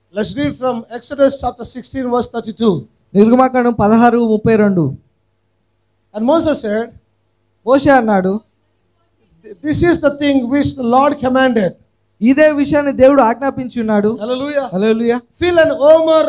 Let's read from Exodus chapter 16, verse 32. నిర్గమాకాండం పదహారు ముప్పై రెండు And Moses said, మోషే అన్నాడు This is the thing which the Lord commanded. ఇదే విషయాన్ని దేవుడు ఆజ్ఞాపించి ఉన్నాడు Hallelujah. Hallelujah Fill an omer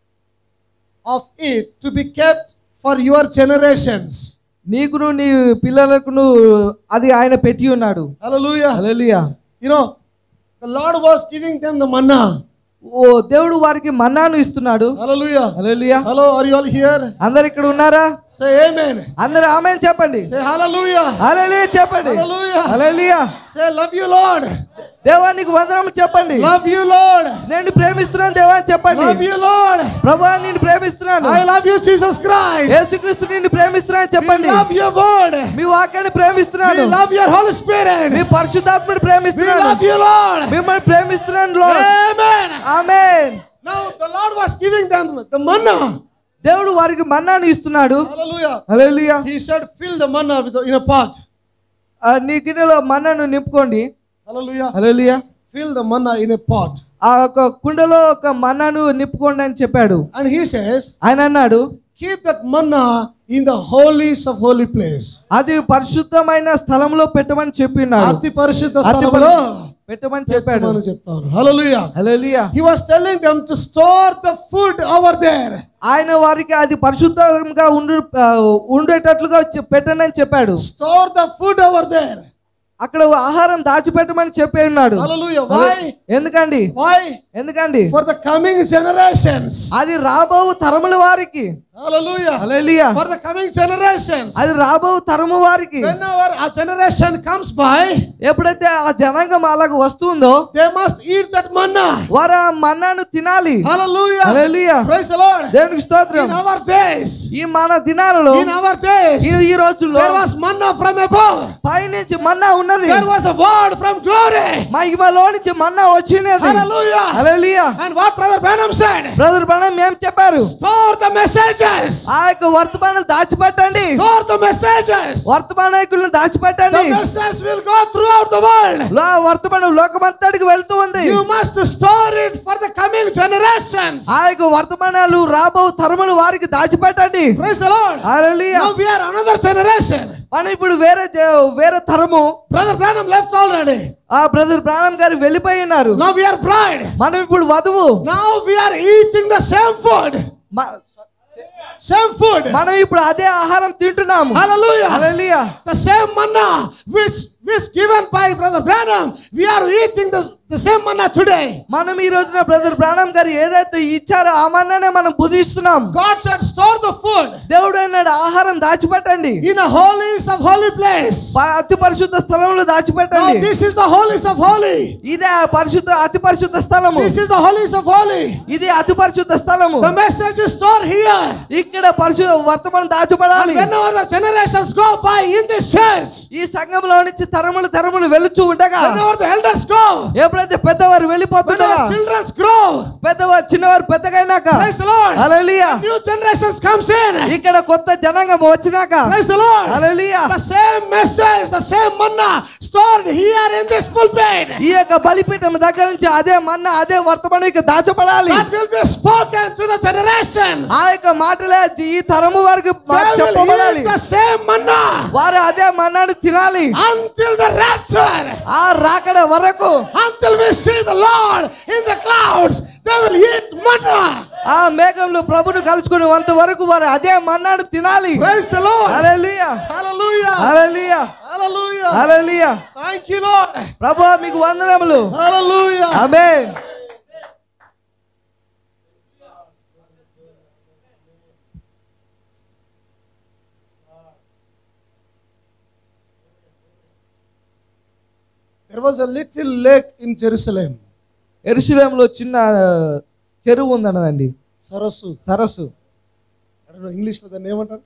of it to be kept for your generations. నీకును నీ పిల్లలకును అది ఆయన పెట్టి ఉన్నాడు Hallelujah. Hallelujah You know, the Lord was giving them the manna. ఓ దేవుడు వారికి మన్నాను ఇస్తున్నాడు Hallelujah. Hallelujah Hello, are you all here? అందరు ఇక్కడ ఉన్నారా Say amen. అందరు ఆమె చెప్పండి Say hallelujah. హల్లెలూయా చెప్పండి Hallelujah. Hallelujah Say love you, Lord. దేవానికి వందనము చెప్పండి Love you, Lord. నేను ప్రేమిస్తున్నాను దేవా అని చెప్పండి Love you, Lord. ప్రభా నేను ప్రేమిస్తున్నాను I love you, Jesus Christ. యేసుక్రీస్తు నిన్ను ప్రేమిస్తున్నాను We చెప్పండి love your word. మీ వాక్యాన్ని We ప్రేమిస్తున్నాను love your Holy Spirit. మీ పరిశుద్ధాత్మని We ప్రేమిస్తున్నాను love you, Lord. మిమ్మల్ని ప్రేమిస్తున్నాను Lord. Amen. Amen Now the Lord was giving them the manna. దేవుడు వారికి మన్నాను ఇస్తున్నాడు Hallelujah. Hallelujah He said, fill the manna with the, in a pot. ఆ, నీ గిన్నెలో మన్నాను నింపుకోండి Hallelujah. Hallelujah Fill the manna in a pot. ఆ ఒక కుండలో ఒక మన్నాను నింపుకోండి అని చెప్పాడు And he says, ఆయన అన్నాడు keep that manna in the holies of holy place. అది పరిశుద్ధమైన స్థలంలో పెట్టమని చెప్పి ఉన్నాడు అతి పరిశుద్ధ అతి స్థలంలో పెట్టమని చెప్పాడు పెట్టమని చెప్తాను Hallelujah. Hallelujah He was telling them to store the food over there. ఆయన వారికి అది పరిశుద్ధంగా ఉండు ఆ, ఉండేటట్లుగా చె- పెట్టండి అని చెప్పాడు Store the food over there. అక్కడ ఆహారం దాచిపెట్టమని చెప్పి ఉన్నాడు Hallelujah. Why? ఎందుకండి Why? ఎందుకండి For the coming generations. అది రాబో తరముల వారికి Hallelujah. Hallelujah For the coming generations. అది రాబో తరము వారికి Whenever a generation comes by, ఎప్పుడైతే ఆ జనాంగం అలాగ వస్తుందో they must eat that manna. వారు ఆ మన్నాను తినాలి Hallelujah. Hallelujah Praise the Lord. దేవునికి స్తోత్రం In our days, ఈ మన దినాలలో in our days, ఈ ఈ రోజుల్లో there was manna from above. పైనుంచి మన్నా ఉన్నది There was a word from glory. మహిమలో నుంచి మన్నా వచ్చినది Hallelujah. హల్లెలూయా And what Brother Branham said, brother Branham ఏం చెప్పారు store the messages. ఆ యొక్క వర్తమానం దాచిపెట్టండి Store the messages. వర్తమానాయకులను దాచిపెట్టండి The message will go throughout the world. లో వర్తమానం లోకమంతటికి వెళ్తూ ఉంది You must store it for the coming generations. ఆ యొక్క వర్తమానాలు రాబో తరములు వారికి దాచిపెట్టండి Praise the Lord. Hallelujah Now we are another generation. మనం ఇప్పుడు వేరే జ- వేరే తరము Brother Branham left already. ఆ బ్రదర్ ప్రాణం గారు వెళ్ళిపోయి ఉన్నారు Now we are bride. మనం ఇప్పుడు వధువు Now we are eating the same food. మ- Same food. మనం ఇప్పుడు అదే ఆహారం తింటున్నాము Hallelujah. Hallelujah The same manna which which given by Brother Branham. We are eating the, the same manna today. మనం ఈ రోజున బ్రదర్ ప్రాణం గారు ఏదైతే ఇచ్చారో ఆ మన్నానే మనం బుధిస్తున్నాం God said, store the food దేవుడు అన్నాడు ఆహారం దాచిపెట్టండి in a holies of holy place. ప- అతి పరిశుద్ధ స్థలంలో Now దాచిపెట్టండి this is the holies of holy. ఇదే ఆ పరిశుద్ధ అతి పరిశుద్ధ స్థలము This is the holies of holy. ఇది అతి పరిశుద్ధ స్థలము The message is stored here. ఇక్కడ పరిశుద్ధ వర్తమానం దాచబడాలి And whenever the generations go by in this church, ఈ సంఘంలో నుంచి తరములు తరములు వెలుచు ఉండగా whenever the elders go, ఎప్పుడైతే పెద్దవారు వెళ్ళిపోతుండగా whenever children grow, పెద్దవారు చిన్నవారు పెద్దగైనాక praise the Lord. Hallelujah New generations comes in. ఇక్కడ కొత్త జనాంగం వచ్చినాక Praise the Lord. Hallelujah The same message, the same manna stored here in this pulpit. ఈ యొక్క బలిపీఠం దగ్గర నుంచి అదే మన్న అదే వర్తమానం ఇక దాచబడాలి That will be spoken to the generations. ఆ యొక్క మాటలే ఈ తరము వారికి మా- They will చెప్పబడాలి eat the same manna వారు అదే మన్నాను తినాలి until the rapture. ఆ రాకడ వరకు Until we see the Lord in the clouds, they will eat manna. ఆ మేఘంలో ప్రభును కలుసుకునే అంత వరకు వారు అదే మన్నాడు తినాలి Praise the Lord. Hallelujah Hallelujah. Hallelujah Hallelujah. Hallelujah Thank you, Lord. ప్రభు మీకు వందనములు Hallelujah. Amen There was a little lake in Jerusalem. ఎరుసలేంలో చిన్న ఆ, చెరువు ఉందన్నదండి Sarasu. సరస్సు I don't know English లో దాన్ని ఏమంటారు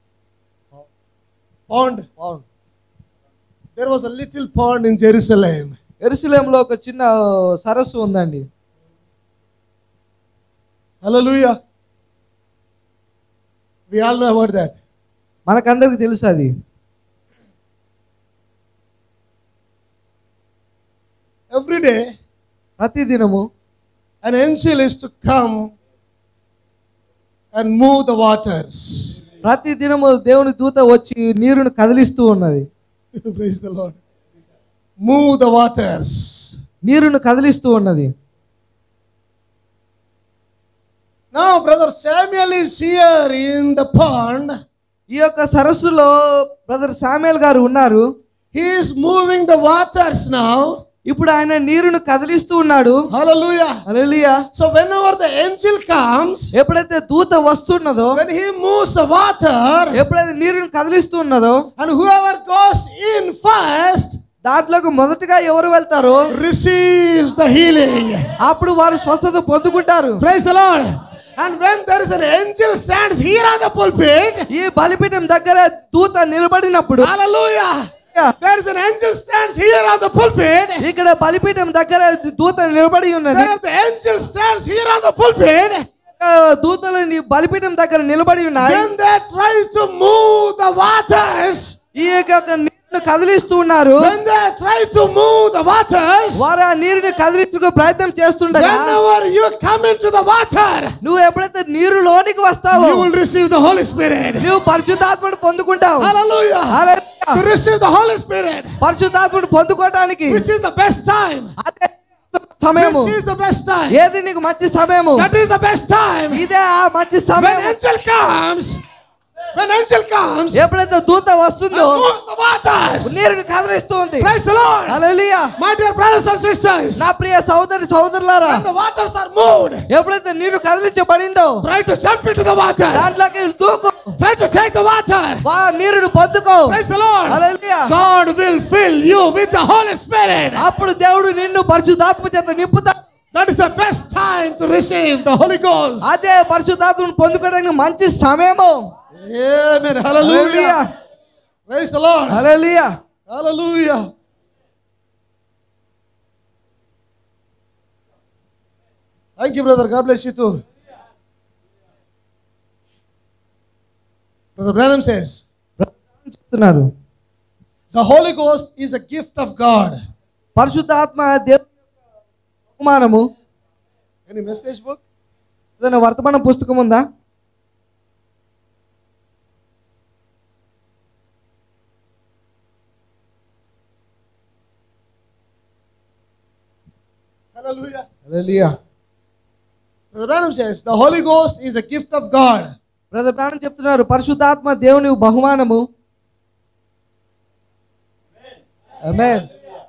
Pond. There was a little pond in Jerusalem. ఎరుసలేంలో ఒక చిన్న ఆ, సరస్సు ఉందండి Hallelujah. We all know about that. మనకందరికి తెలుసు అది Every day, ప్రతి దినము an angel is to come and move the waters. ప్రతి దినము దేవుని దూత వచ్చి నీరును కదిలిస్తూ ఉన్నది Praise the Lord. Move the waters. నీరును కదిలిస్తూ ఉన్నది Now, Brother Samuel is here in the pond. ఈ యొక్క సరస్సులో బ్రదర్ సామ్యుల్ గారు ఉన్నారు He is moving the waters now. ఇప్పుడు ఆయన నీరును కదిలిస్తూ ఉన్నాడు Hallelujah. Hallelujah So, whenever the angel comes, ఎప్పుడైతే దూత వస్తున్నదో when he moves the water, ఎప్పుడైతే నీరును కదిలిస్తూ ఉన్నదో and whoever goes in first దాంట్లోకి మొదటగా ఎవరు వెళ్తారో receives the healing. అప్పుడు వారు స్వస్థత పొందుకుంటారు Praise the Lord. And when there is an angel stands here on the pulpit, ఈ బలిపీఠం దగ్గర దూత నిలబడినప్పుడు hallelujah. There is an angel stands here on the pulpit. ఇక్కడ బలిపీఠం దగ్గర దూత నిలబడి ఉన్నది There are the angel stands here on the pulpit. ఆ దూతలు నీ బలిపీఠం దగ్గర నిలబడి ఉన్నాయి When they try to move the waters, ఈ యొక్క నీరును కదిలిస్తూ ఉన్నారు when they try to move the waters, వారు ఆ నీరుని కదిలించుకో ప్రయత్నం చేస్తుండగా whenever you come into the water, నువ్వు ఎప్పుడైతే నీరు లోనికి వస్తావో you will receive the Holy Spirit. నువ్వు పరిశుద్ధాత్మను పొందుకుంటావు Hallelujah. Hallelujah. To receive the Holy Spirit, పరిశుద్ధాత్మను పొందుకోవడానికి which is the best time. అదే సమయము Which is the best time. ఏది నీకు మంచి సమయము That is the best time. ఇదే ఆ మంచి When సమయం angel comes, when angel comes, and ఎప్పుడైతే దూత వస్తుందో moves the waters. నీరుని కదిలిస్తుంది Praise the Lord. Hallelujah My dear brothers and sisters, నా ప్రియ సోదరి సోదరులారా when the waters are moved, ఎప్పుడైతే నీరు కదిలించబడిందో try to jump into the water. దాంట్లోకి దూకు Try to take the water. వా నీరుని పొందుకో Praise the Lord. Hallelujah God will fill you with the Holy Spirit. అప్పుడు దేవుడు నిన్ను పరిశుద్ధాత్మ చేత నింపుతా That is the best time to receive the Holy Ghost. అదే పరిశుద్ధాత్మను పొందుకోవడానికి మంచి సమయము Amen. Hallelujah Hallelujah. Praise the Lord. Hallelujah Hallelujah. Thank you, brother. God bless you too. Brother Branham says, చెప్తున్నారు the Holy Ghost is a gift of God. పరిశుద్ధాత్మ దేవుని బహుమానము Any message book? ఏదైనా వర్తమాన పుస్తకం ఉందా Hallelujah. హల్లెలూయా Brother Branham says, the Holy Ghost is a gift of God. Brother Branham చెప్తున్నారు పరిశుద్ధాత్మ దేవుని బహుమానము ఆమేన్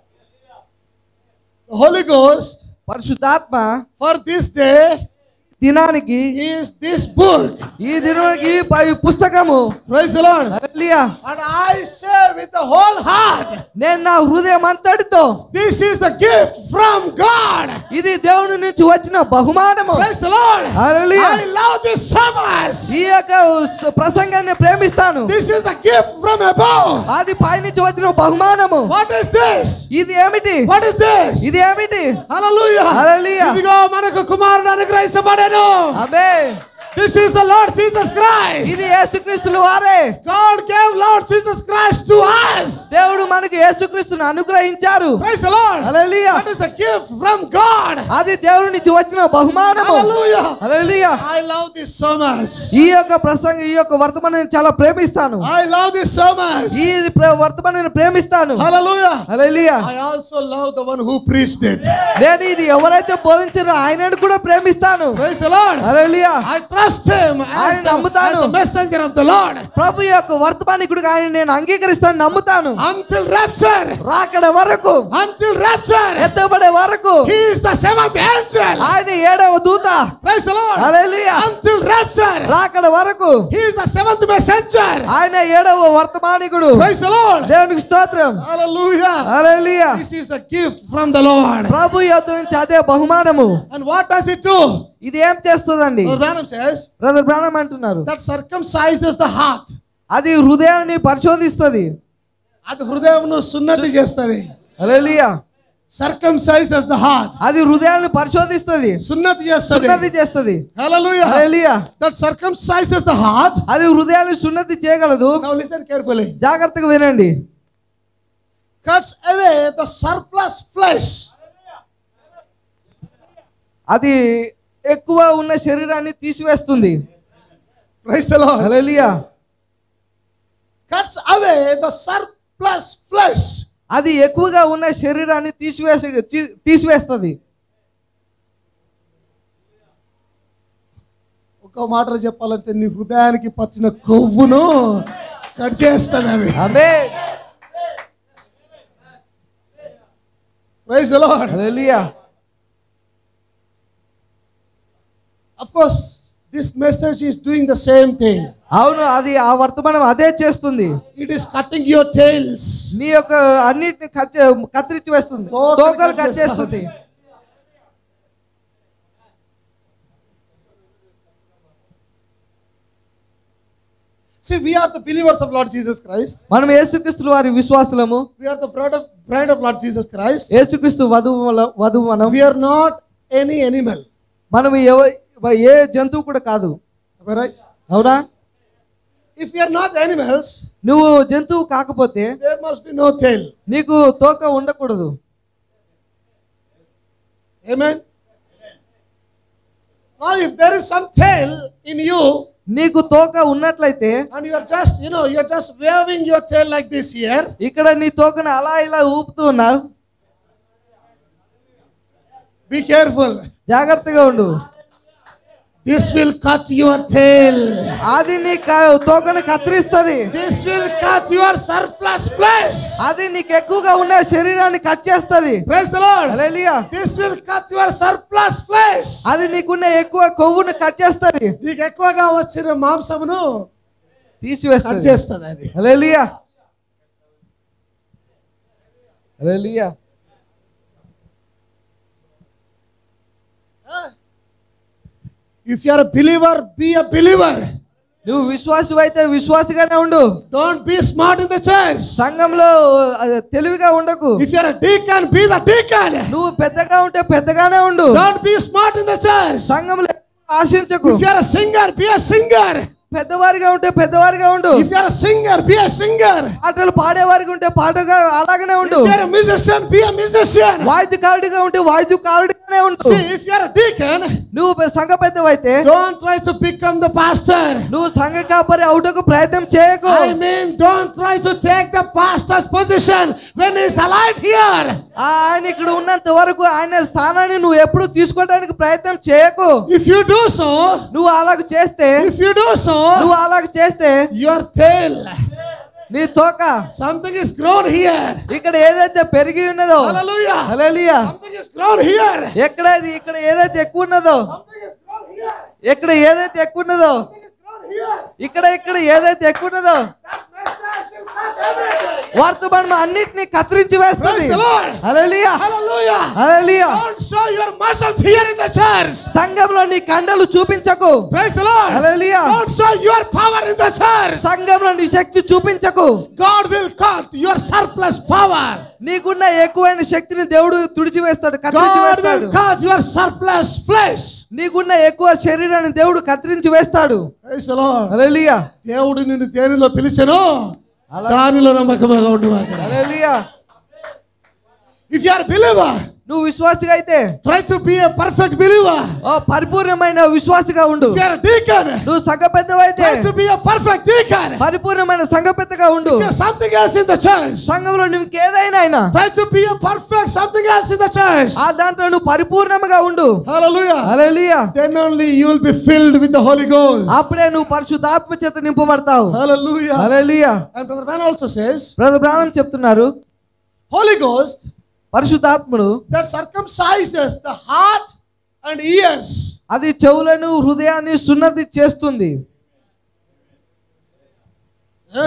The Holy Ghost పరిశుద్ధాత్మ for this day దినానికి is this book. ఈ దినానికి ఈ ప- ఈ పుస్తకము Praise the Lord. Hallelujah And I say with the whole heart, నేను నా హృదయం అంతటితో this is the gift from God. ఇది దేవుని నుంచి వచ్చిన బహుమానము Praise the Lord. Hallelujah I love this so much. ఈ యొక్క స- ప్రసంగాన్ని ప్రేమిస్తాను This is the gift from above. అది పైనుంచి వచ్చిన బహుమానము What is this? ఇది ఏమిటి What is this? ఇది ఏమిటి Hallelujah. Hallelujah. ఇదిగో మనకు కుమారుడు అనుగ్రహించబడెను అబే This is the Lord Jesus Christ. ఇది యేసుక్రీస్తులు వారే God gave Lord Jesus Christ to us. దేవుడు మనకు యేసుక్రీస్తును అనుగ్రహించారు Praise the Lord. Hallelujah That is the gift from God. అది దేవుడి నుంచి వచ్చిన బహుమానము Hallelujah. Hallelujah I love this so much. ఈ యొక్క ప్రసంగం ఈ యొక్క వర్తమానాన్ని చాలా ప్రేమిస్తాను I love this so much. ఈ ప్ర- వర్తమానాన్ని ప్రేమిస్తాను Hallelujah. Hallelujah I also love the one who preached it. నేను ఇది ఎవరైతే బోధించారో ఆయనను కూడా ప్రేమిస్తాను Praise the Lord. Hallelujah I trust him as ఆయన the, నమ్ముతాను. as the messenger of the Lord. ప్రభు యొక్క వర్తమానికుడిగా ఆయన నేను అంగీకరిస్తాను నమ్ముతాను Until rapture. రాకడ వరకు Until rapture. ఎత్తబడే వరకు He is the seventh angel. ఆయన ఏడవ దూత Praise the Lord. Hallelujah Until rapture. రాకడ వరకు He is the seventh messenger. ఆయన ఏడవ వర్తమానికుడు Praise the Lord. దేవునికి స్తోత్రం Hallelujah. Hallelujah This is a gift from the Lord. ప్రభు యొద్ద నుంచి అదే బహుమానము And what does it do? ఇది ఏం చేస్తుందండి Brother Branham says బ్రదర్ ప్రాణం అంటున్నారు that circumcises the heart. అది హృదయాన్ని పరిశోధిస్తుంది అది హృదయంను సున్నతి చేస్తుంది హల్లెలూయా సర్కంసైజెస్ ద హార్ట్ అది హృదయాన్ని పరిశోధిస్తుంది సున్నతి చేస్తుంది సున్నతి చేస్తుంది hallelujah hallelujah that circumcises the heart అది హృదయాన్ని సున్నతి చేయగలదు నౌ లిసన్ కేర్ఫుల్లీ జాగ్రత్తగా వినండి cuts away the surplus flesh అది ఎక్కువ ఉన్న శరీరాన్ని తీసివేస్తుంది Praise the Lord. Hallelujah Cuts away the surplus flesh. అది ఎక్కువగా ఉన్న శరీరాన్ని తీసివేసే తీ- తీసివేస్తుంది ఒక మాటలో చెప్పాలంటే నీ హృదయానికి పచ్చిన కొవ్వును కట్ చేస్తుంది అది ఆమె praise the Lord. Hallelujah Of course, this message is doing the same thing. అవును అది ఆ వర్తమానం అదే చేస్తుంది It is cutting your tails. నీ యొక్క అన్నిటిని కట్ చే- కత్తిరించి వేస్తుంది తోకలు తోకలు కట్ కట్ చేస్తుంది. చేస్తుంది See, we are the believers of Lord Jesus Christ. మనం యేసుక్రీస్తు వారి విశ్వాసులము We are the bride of, bride of Lord Jesus Christ. యేసుక్రీస్తు వధువు వధువు మనం We are not any animal. మనం ఎవ- ఏ జంతువు కూడా కాదు Am I right? అవునా If we are not animals, నువ్వు జంతువు కాకపోతే there must be no tail. నీకు తోక ఉండకూడదు Amen. Now, if there is some tail in you, నీకు తోక ఉన్నట్లయితే and you are just, you know, you are just waving your tail like this here, ఇక్కడ నీ తోకను అలా ఇలా ఊపుతూ ఉన్నావు be careful. జాగ్రత్తగా ఉండు This will cut your tail. అది నీ క- తోకను కత్తిరిస్తుంది This will cut your surplus flesh. అది నీకు ఎక్కువగా ఉన్న శరీరాన్ని కట్ చేస్తుంది Praise the Lord. Hallelujah This will cut your surplus flesh. అది నీకున్న ఎక్కువ కొవ్వును కట్ చేస్తుంది నీకు ఎక్కువగా వచ్చిన మాంసమును కట్ తీసివేస్తుంది చేస్తుంది అది hallelujah hallelujah if you are believer be a believer నువ్వు విశ్వాసు అయితే విశ్వాసిగానే ఉండు don't be smart in the church సంఘంలో ఆ, తెలివిగా ఉండకు if you are deacon be the deacon నువ్వు పెద్దగా ఉంటే పెద్దగానే ఉండు don't be smart in the church సంఘంలో ఆశించకు if you are a singer be a singer పెద్దవారిగా ఉంటే పెద్దవారిగా ఉండు if you are a singer be a singer పాటలు పాడేవారిగా ఉంటే పాటగా అలాగనే ఇఫ్ ఉండు you are a musician be a musician వాద్యకారుడిగా ఉంటే వాద్యకారుడిగానే ఉండు See, if you are a deacon, నువ్వు పె- సంఘ పెద్దవైతే don't try to become the pastor. నువ్వు సంఘ కాపరి అవుటకు ప్రయత్నం చేయకు I mean, don't try to take the pastor's position when he's alive here. ఆ, ఆయన ఇక్కడ ఉన్నంత వరకు ఆయన స్థానాన్ని నువ్వు ఎప్పుడు తీసుకోవడానికి ప్రయత్నం చేయకు If you do so, నువ్వు అలాగ చేస్తే if you do so, నువ్వు అలాగ చేస్తే your tail, నీ తోక something is grown here. ఇక్కడ ఏదైతే పెరిగి ఉన్నదో Hallelujah. Hallelujah Something is grown here. ఎక్కడ ఇది- ఇక్కడ ఏదైతే ఎక్కువ ఉన్నదో Something is grown here. ఇక్కడ ఏదైతే ఎక్కువ ఉన్నదో Something is grown here. ఇక్కడ ఇక్కడ ఏదైతే ఎక్కువ ఉన్నదో That message will cut everything. వర్తమానం అన్నిటిని కత్తిరించి వేస్తుంది Praise the Lord. Hallelujah Hallelujah. Hallelujah Don't show your muscles here in the church. సంఘంలో నీ కండలు చూపించకు Praise the Lord. Hallelujah Don't show your power in the church. సంఘంలో నీ శక్తి చూపించకు God will cut your surplus power. నీకున్న ఎక్కువైన శక్తిని దేవుడు తుడిచివేస్తాడు కత్తిరించి God వేస్తాడు will cut your surplus flesh. నీకున్న ఎక్కువ శరీరాన్ని దేవుడు కత్తిరించి వేస్తాడు Praise the Lord. హల్లెలూయా దేవుడు నిన్ను దేనిలో పిలిచెను అలా- దానిలో నమ్మకముగా ఉండు అక్కడ hallelujah if you are believer నువ్వు విశ్వాసిగా అయితే try to be a perfect believer ఓ పరిపూర్ణమైన విశ్వాసిగా ఉండు ఇఫ్ యు ఆర్ డీకన్ నువ్వు సంఘ పెద్దవైతే try to be a perfect deacon పరిపూర్ణమైన సంఘ పెద్దగా ఉండు if you something else in the church సంఘంలో నువ్వు ఇంకేదైనా అయినా try to be a perfect something else in the church ఆ దాంట్లో నువ్వు పరిపూర్ణముగా ఉండు హల్లెలూయా హల్లెలూయా then only you will be filled with the holy ghost అప్పుడే నువ్వు పరిశుద్ధాత్మ చేత నింపబడతావు hallelujah హల్లెలూయా and brother man also says brother Branham చెప్తున్నారు holy ghost పరిశుద్ధాత్ముడు that circumcises the heart and ears అది చెవులను హృదయాన్ని సున్నతి చేస్తుంది eh?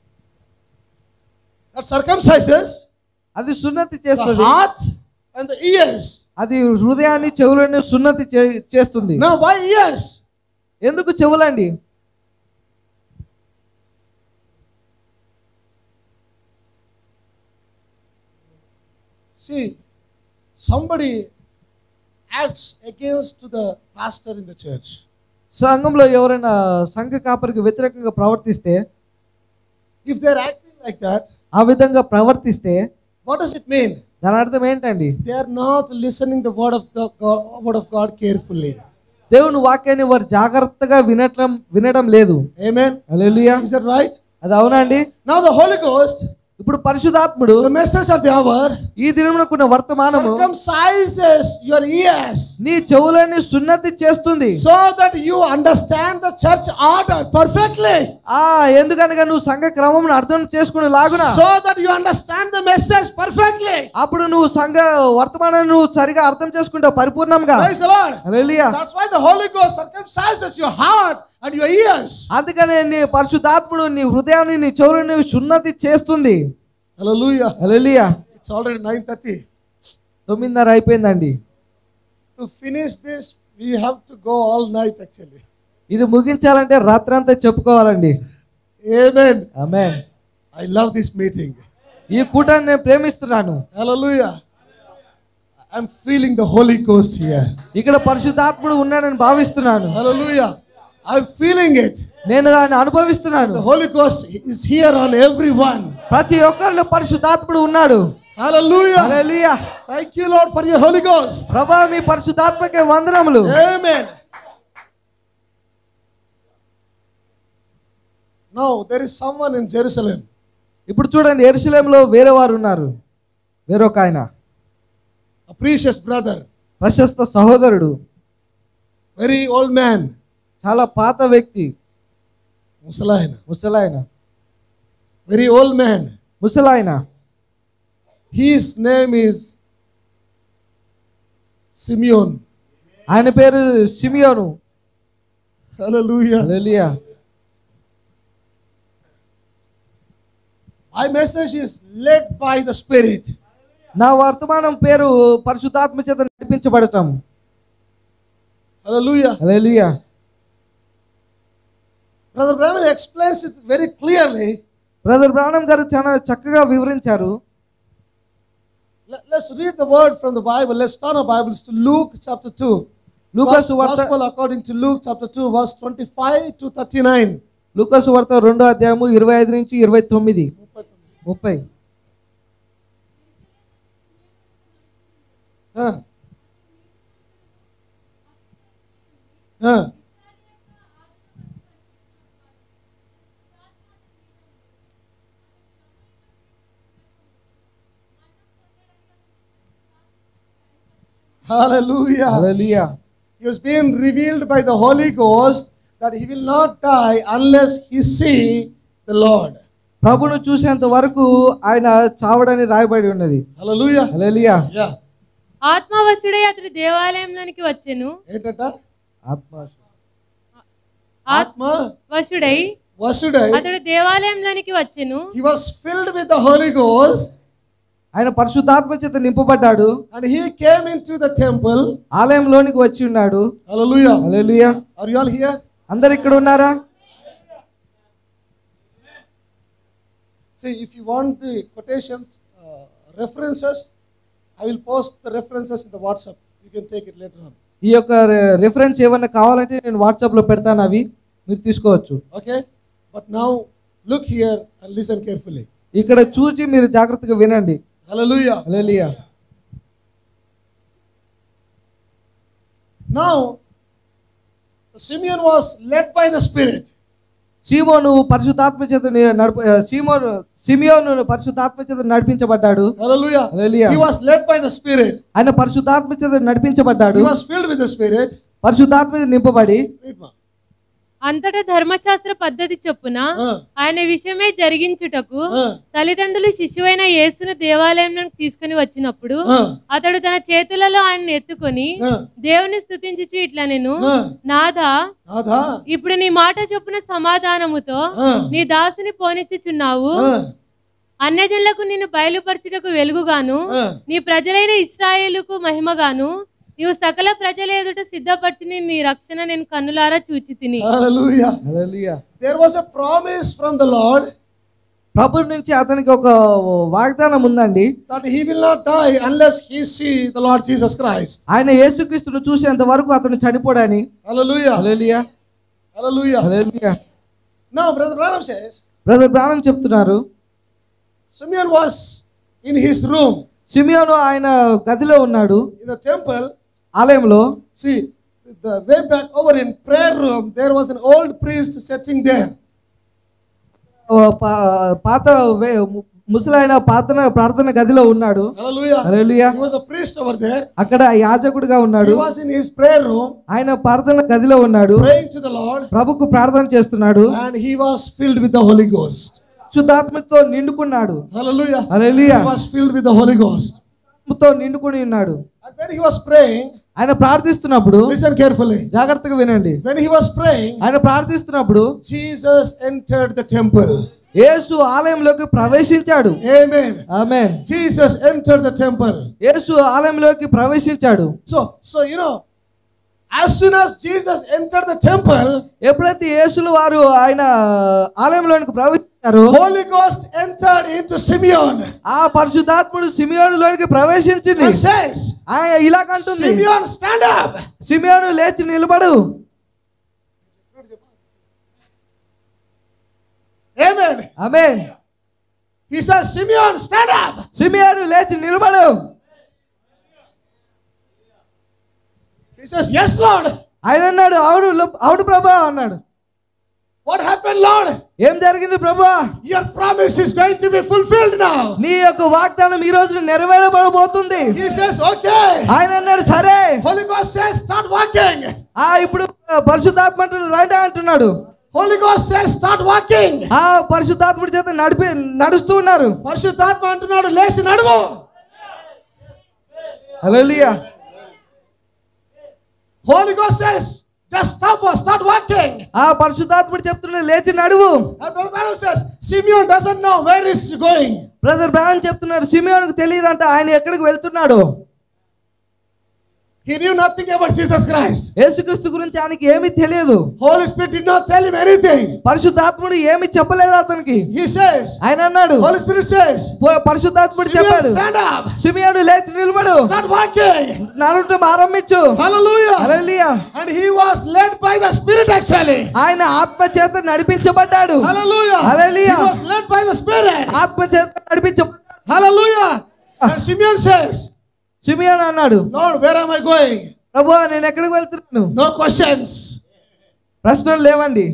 that circumcises అది సున్నతి the చేస్తుంది heart and the ears అది హృదయాన్ని చెవులను సున్నతి చే- చేస్తుంది now why ears ఎందుకు చెవులండి see somebody acts against to the pastor in the church సంఘంలో ఎవరైనా సంఘ కాపరికి వ్యతిరేకంగా ప్రవర్తిస్తే if they're acting like that ఆ విధంగా ప్రవర్తిస్తే what does it mean దాని అర్థం ఏంటండి They are not listening the word of the God, word of God carefully. దేవుని వాక్యాన్ని వారు జాగ్రత్తగా వినటం వినడం లేదు Amen. Hallelujah Is that right? అది అవునా అండి Now the Holy Ghost, ఇప్పుడు పరిశుధాత్ముడు the message of the hour, ఈ దినమునకున్న వర్తమానము circumcises your ears నీ చెవులని సున్నతి చేస్తుంది so that you understand the church order perfectly. ఆ ఎందుకనగా నువ్వు సంఘ క్రమం అర్థం చేసుకుని లాగున So that you understand the message perfectly. అప్పుడు నువ్వు సంఘ వర్తమానాన్ని నువ్వు సరిగా అర్థం చేసుకుంటావు పరిపూర్ణంగా Praise the Lord. Hallelujah That's why the Holy Ghost circumcises your heart and your ears. అందుకనే నీ పరిశుద్ధాత్ముడు నీ హృదయాన్ని నీ చెవులని సున్నతి చేస్తుంది Hallelujah. Hallelujah It's already 9:30. తొమ్మిదిన్నర అయిపోయిందండి To finish this, we have to go all night actually. ఇది ముగించాలంటే రాత్రంతా చెప్పుకోవాలండి Amen. ఆమె I love this meeting. ఈ కూటాన్ని నేను ప్రేమిస్తున్నాను Hallelujah. I'm feeling the Holy Ghost here. ఇక్కడ పరిశుద్ధాత్ముడు ఉన్నాడని భావిస్తున్నాను Hallelujah. I'm feeling it. నేను దాన్ని అనుభవిస్తున్నాను The Holy Ghost is here on everyone. ప్రతి ఒక్కరిలో పరిశుద్ధాత్ముడు ఉన్నాడు Hallelujah. Hallelujah Thank you, Lord, for your Holy Ghost. ప్రభా మీ పరిశుద్ధాత్మకే వందనములు Amen. Now, there is someone in Jerusalem. ఇప్పుడు చూడండి ఎరుసలేంలో వేరే వారు ఉన్నారు వేరొక ఆయన a precious brother, ప్రశస్త సహోదరుడు very old man, చాలా పాత వ్యక్తి Musalaina, ముసలాయన very old man. ముసలాయన His name is Simeon. ఆయన పేరు Simeon Hallelujah. Hallelujah My message is led by the Spirit. నా వర్తమానం పేరు పరిశుద్ధాత్మ చేత నడిపించబడటం Hallelujah. హల్లెలూయా Brother Branham explains it very clearly. Brother Branham గారు చాలా చక్కగా వివరించారు Let- Let's read the word from the Bible. Let's turn our Bibles to Luke chapter 2. లూకాసు Gos- వార్త Gospel according to Luke chapter 2, verse 25 to 39. లూకాసు వార్త రెండో అధ్యాయము ఇరవై ఐదు నుంచి ఇరవై తొమ్మిది ముప్పై Huh. Huh. Hallelujah. Hallelujah He was being revealed by the Holy Ghost that he will not die unless he see the Lord. ప్రభును చూసేంత వరకు ఆయన చావడని రాయబడి ఉన్నది Hallelujah. హల్లెలూయా Yeah. ఆత్మవశుడై అతడు దేవాలయంలోనికి వచ్చెను ఏంటంట ఆత్మ ఆత్మ వశుడై వసుడై అతడు దేవాలయంలోనికి వచ్చెను he was filled with the Holy Ghost ఆయన పరిశుద్ధాత్మ చేత నింపబడ్డాడు and he came into the temple. ఆలయంలోనికి వచ్చి ఉన్నాడు Hallelujah. Hallelujah Are you all here? అందరు ఇక్కడ ఉన్నారా See, if you want the quotations, uh, references, I will post the references in the WhatsApp. You can take it later on. ఈ యొక్క reference ఏమన్నా కావాలంటే నేను వాట్సాప్లో పెడతాను అవి మీరు తీసుకోవచ్చు Okay? But now, look here and listen carefully. ఇక్కడ చూసి మీరు జాగ్రత్తగా వినండి Hallelujah. Hallelujah Now, Simeon was led by the Spirit. సీమోను పరిశుద్ధాత్మ చేత ని- నడుపు ఆ, సీమోను సిమియోను పరిశుద్ధాత్మ చేత నడిపించబడ్డాడు Hallelujah. Hallelujah. He was led by the Spirit. ఆయన పరిశుద్ధాత్మ చేత నడిపించబడ్డాడు He was filled with the Spirit. పరిశుద్ధాత్మ చేత నింపబడి Read, ma. అంతటా ధర్మశాస్త్ర పద్ధతి చొప్పున Uh, ఆయన విషయమే జరిగించుటకు uh, తల్లిదండ్రులు శిశువైన యేసును దేవాలయంలోకి తీసుకుని వచ్చినప్పుడు uh, అతడు తన చేతులలో ఆయన్ని ఎత్తుకొని uh, దేవుని స్థుతించుచు ఇట్లా నేను uh. నాథా Radha. ఇప్పుడు నీ మాట చొప్పున సమాధానముతో Uh, నీ దాసుని పోనిచ్చుచున్నావు uh, అన్యజనులకు నిన్ను బయలుపరచుటకు వెలుగుగాను uh. నీ ప్రజలైన ఇస్రాయేలుకు మహిమగాను నీవు సకల ప్రజల ఎదుట సిద్ధపరిచిన నీ రక్షణ నేను కన్నులారా చూచి తిని Hallelujah. Hallelujah There was a promise from the Lord ప్రభు నుంచి అతనికి ఒక వాగ్దానం ఉందండి that he will not die unless he see the Lord Jesus Christ. ఆయన యేసుక్రీస్తును చూసేంత వరకు అతను చనిపోడని Hallelujah. హల్లెలూయా Hallelujah. హల్లెలూయా Now, Brother Branham says, brother Branham చెప్తున్నారు Simeon was in his room. Simeon ఆయన గదిలో ఉన్నాడు In the temple, ఆలయంలో see, the way back over in prayer room, there was an old priest sitting there. ఓ పా- పాత వే- ము- ముసలాయన పాతన ప్రార్థన గదిలో ఉన్నాడు Hallelujah. Hallelujah He was a priest over there. అక్కడ యాజకుడిగా He ఉన్నాడు was in his prayer room ఆయన ప్రార్థన గదిలో ఉన్నాడు praying to the Lord ప్రభుకు ప్రార్థన చేస్తున్నాడు and he was filled with the Holy Ghost. శుద్ధాత్మతో నిండుకున్నాడు Hallelujah. Hallelujah He was filled with the Holy Ghost. తో నిండుకుని ఉన్నాడు And when he was praying, ఆయన ప్రార్థిస్తున్నప్పుడు listen carefully. జాగ్రత్తగా వినండి When he was praying, ఆయన ప్రార్థిస్తున్నప్పుడు Jesus entered the temple. యేసు ఆలయంలోకి ప్రవేశించాడు Amen. ఆమె Jesus entered the temple. యేసు ఆలయంలోకి ప్రవేశించాడు So, so you know, as soon as Jesus entered the temple, ఎప్పుడైతే యేసులు వారు ఆయన ఆలయంలోనికి ప్రవేశించారో Holy Ghost entered into Simeon ఆ పరిశుద్ధాత్ముడు సిమియోనులోనికి ప్రవేశించింది and says, ఆయన ఇలాగంటుంది Simeon, stand up. సిమియోను లేచి నిలబడు Amen. ఆమె He says, Simeon, stand up. Simeon లేచి నిలబడు He says, Yes, Lord. ఆయన అన్నాడు అవును లో- అవును ప్రభా అన్నాడు What happened, Lord? ఏం జరిగింది ప్రభా Your promise is going to be fulfilled now. నీ యొక్క వాగ్దానం ఈ రోజు నెరవేరబడబోతుంది He says, Okay. ఆయన అన్నాడు సరే Holy Ghost says, Start walking. ఆ ఇప్పుడు పరిశుద్ధాత్మ అంటున్నాడు రైట్ అంటున్నాడు Holy Ghost says, Start walking. ఆ పరిశుద్ధాత్ముడి చేత నడిపి నడుస్తూ ఉన్నారు పరిశుద్ధాత్మ అంటున్నాడు లేచి నడువు హల్లెలూయా Holy Ghost says, just stop or start walking. ఆ పరిశుద్ధాత్ముడు చెప్తున్నాడు లేచి నడువు And Brother Branham says, Simeon doesn't know where is he going. Brother Branham చెప్తున్నారు సిమియోనికి తెలియదంట ఆయన ఎక్కడికి వెళ్తున్నాడు He knew nothing about Jesus Christ. యేసుక్రీస్తు గురించి ఆయనకి ఏమీ తెలియదు Holy Spirit did not tell him anything. పరిశుద్ధాత్ముడు ఏమీ చెప్పలేదు అతనికి He says, ఆయన అన్నాడు Holy Spirit says, పో- పరిశుద్ధాత్ముడు Simeon, చెప్పాడు stand up. సిమియోను లేచి నిలబడు Start walking. నడవటం ఆరంభించు Hallelujah. హల్లెలూయా And he was led by the Spirit actually. ఆయన ఆత్మ చేత నడిపించబడ్డాడు Hallelujah. Hallelujah. He was led by the Spirit. ఆత్మ చేత నడిపించబడ్డాడు Hallelujah. And Simeon says, Simeon అన్నాడు Lord, where am I going? ప్రభు నేను ఎక్కడికి వెళ్తున్నాను No questions. ప్రశ్నలు లేవండి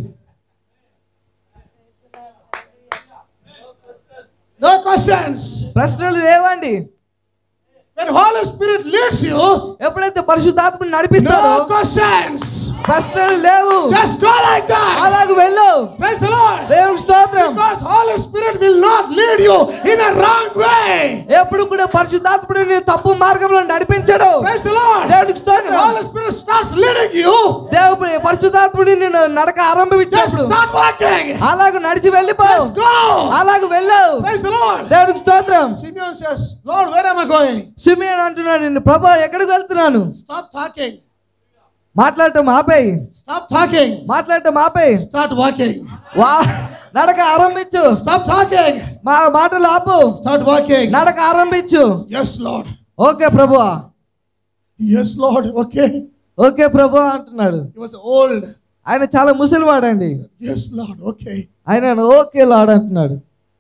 No questions. ప్రశ్నలు లేవండి When Holy Spirit leads you, ఎప్పుడైతే పరిశుద్ధాత్మని నడిపిస్తాడో no questions. ప్రశ్నలు లేవు Just go like that. అలాగ వెళ్ళు Praise the Lord. దేవునికి స్తోత్రం Because Holy Spirit will not lead you in a wrong way. ఎప్పుడు కూడా పరిశుద్ధాత్ముడు నేను తప్పు మార్గంలో నడిపించడు Praise the Lord. దేవునికి When స్తోత్రం Holy Spirit starts leading you, దేవుడు పరిశుద్ధాత్ముడు నేను నడక just ఆరంభించినప్పుడు start walking. అలాగ నడిచి వెళ్ళిపో Just go. అలాగ వెళ్ళు Praise the Lord. దేవునికి స్తోత్రం Simeon says, Lord, where am I going? Simeon అంటున్నాడు నేను ప్రభా ఎక్కడికి వెళ్తున్నాను Stop talking. మాట్లాడటం ఆపేయి Stop talking. మాట్లాడటం ఆపేయి Start walking. వా నడక ఆరంభించు Stop talking. మా మాటలు ఆపు Start walking. నడక ఆరంభించు Yes, Lord. ఓకే ప్రభు Yes, Lord. Okay. ఓకే ప్రభు అంటున్నాడు He was old. ఆయన చాలా ముసలివాడండి Yes, Lord. Okay. ఆయన ఓకే లాడ్ అంటున్నాడు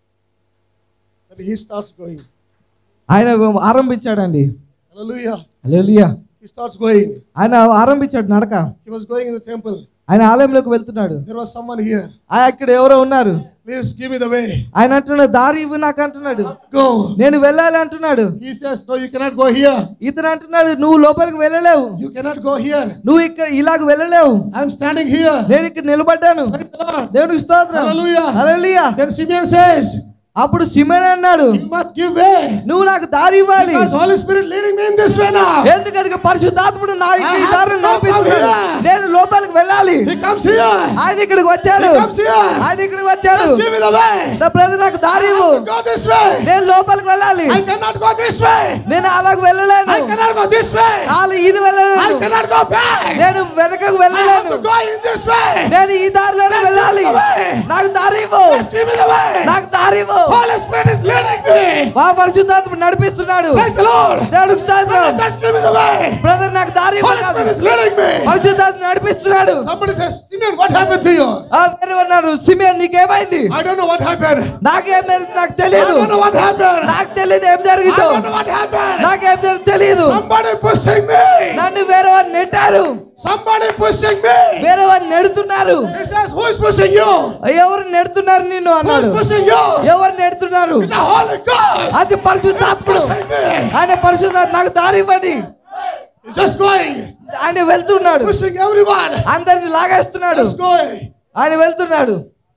And he starts going. ఆయన ఆరంభించాడండి Hallelujah. Hallelujah He starts going. ఆయన ఆరంభించాడు నడక He was going in the temple. ఆయన ఆలయంలోకి వెళ్తున్నాడు There was someone here. ఆ ఇక్కడ ఎవరో ఉన్నారు Please give me the way. ఆయన అంటున్నాడు దారి ఇవ్వు నాకు అంటున్నాడు Go. నేను వెళ్ళాలి అంటున్నాడు He says, No, you cannot go here. ఇతను అంటున్నాడు నువ్వు లోపలికి వెళ్ళలేవు You cannot go here. నువ్వు ఇక్కడ ఇలాగ వెళ్ళలేవు I'm standing here. నేను ఇక్కడ నిలబడ్డాను Praise the Lord. దేవునికి స్తోత్రం Hallelujah. హల్లెలూయా Then Simeon says, అప్పుడు సిమన్ అన్నాడు You must give way. నువ్వు నాకు దారి ఇవ్వాలి Because Holy Spirit leading me in this way now. ఎందుకంటే పరిశుద్ధాత్ముడు నా I ఈ have దారిని to go from నడిపిస్తున్నాడు here. నేను లోపలికి వెళ్ళాలి He comes here. ఆయన ఇక్కడికి వచ్చాడు He comes here. ఆయన ఇక్కడికి వచ్చాడు Just give me the way. నా బ్రదర్ నాకు దారి I ఇవ్వు have to go this way. నేను లోపలికి వెళ్ళాలి I cannot go this way. నేను అలాగ వెళ్ళలేను I cannot go this way. వాళ్ళు ఇది I వెళ్ళలేను cannot go back. నేను వెనకకు I have వెళ్ళలేను to go in this way. నేను ఈ దారిలోనే వెళ్ళాలి నాకు దారి ఇవ్వు Just give me the way. నాకు దారి ఇవ్వు Holy Spirit is leading me. మా పరిశుద్ధాత్మ నడిపిస్తున్నాడు Praise the Lord. దేవుడికి స్తోత్రం Just give me the way. Brother నాకు దారి Holy Spirit ఇవ్వలేదు is leading me. పరిశుద్ధాత్మ నడిపి నడిపిస్తున్నాడు Somebody says, Simeon, what happened to you? ఆ వేరే ఉన్నారు సిమియన్ నీకేమైంది I don't know what happened. నాకేం జరిగింది నాకు I తెలియదు don't know what happened. నాకు తెలియదు ఏం I జరిగిందో don't know what happened. నాకేం జరిగింది తెలియదు Somebody pushing me. నన్ను వేరే వారు నెట్టారు Somebody pushing me. వేరే వారు నెడుతున్నారు He says, Who is pushing you? ఎవరు నెడుతున్నారు నిన్ను Who is అన్నాడు pushing you? ఎవరు నెడుతున్నారు It's the Holy Ghost. అది పరిశుద్ధాత్ముడు Pushing me. ఆయన పరిశుద్ధ నాకు దారి ఇవ్వండి He's just going. ఆయన వెళ్తున్నాడు Pushing everyone. అందరిని లాగేస్తున్నాడు Just going. ఆయన వెళ్తున్నాడు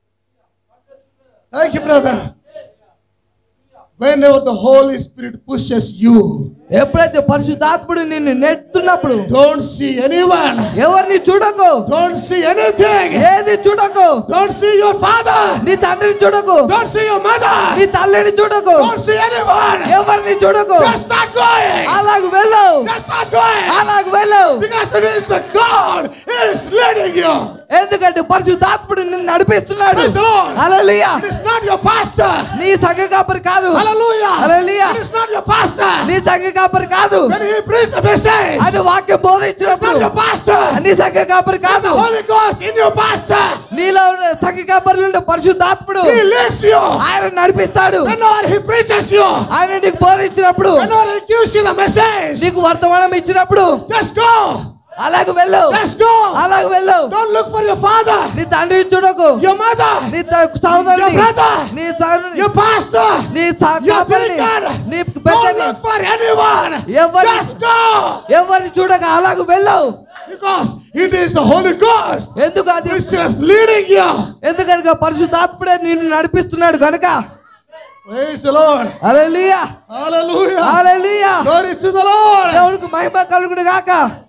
Thank you, brother. Whenever the Holy Spirit pushes you, ఎప్పుడైతే పరిశుద్ధాత్ముడు నిన్ను నెట్టున్నప్పుడు don't see anyone. ఎవరిని చూడకు Don't see anything. ఏది చూడకు Don't see your father. నీ తండ్రిని చూడకు Don't see your mother. నీ తల్లిని చూడకు Don't see anyone. ఎవరిని చూడకు Just start going. అలాగ వెళ్ళవు Just start going. అలాగ వెళ్ళవు Because it is the God is leading you. ఎందుకంటే పరిశుద్ధాత్ముడు నిన్ను నడిపిస్తున్నాడు Praise the Lord. Hallelujah It is not your pastor. నీ సంఘ కాపరి కాదు Hallelujah. Hallelujah. It is not your pastor. నీ సంఘ కాపరి కాదు When he preached the message, అని వాక్యం it's not బోధించినప్పుడు your pastor. నీ సంఘ కాపరి It's కాదు the Holy Ghost in your pastor. నీలో ఉన్న సంఘ కాపరిలో ఉండే పరిశుద్ధాత్ముడు He leads you. ఆయన నడిపిస్తాడు Whenever he preaches you, ఆయన నీకు బోధించినప్పుడు whenever he gives you the message, నీకు వర్తమానం ఇచ్చినప్పుడు just go. అలాగ వెళ్ళవు Just go. అలాగ వెళ్ళవు Don't look for your father, నీ తండ్రిని చూడకు your mother, నీ త- సహోదరుని Your brother. నీ సహోదరుని your pastor, నీ సహ- your కాపరిని deacon. నీ Don't పెద్దని look for anyone. ఎవరి- Just go. ఎవరిని చూడక అలాగ వెళ్ళవు Because it is the Holy Ghost ఎందుకు అది which is leading you. ఎందుకనగా పరిశుద్ధాత్ముడే నిన్ను నడిపిస్తున్నాడు కనుక Praise the Lord. Hallelujah Hallelujah. Hallelujah Glory to the Lord. దేవునికి మహిమ కలుగుడు గాక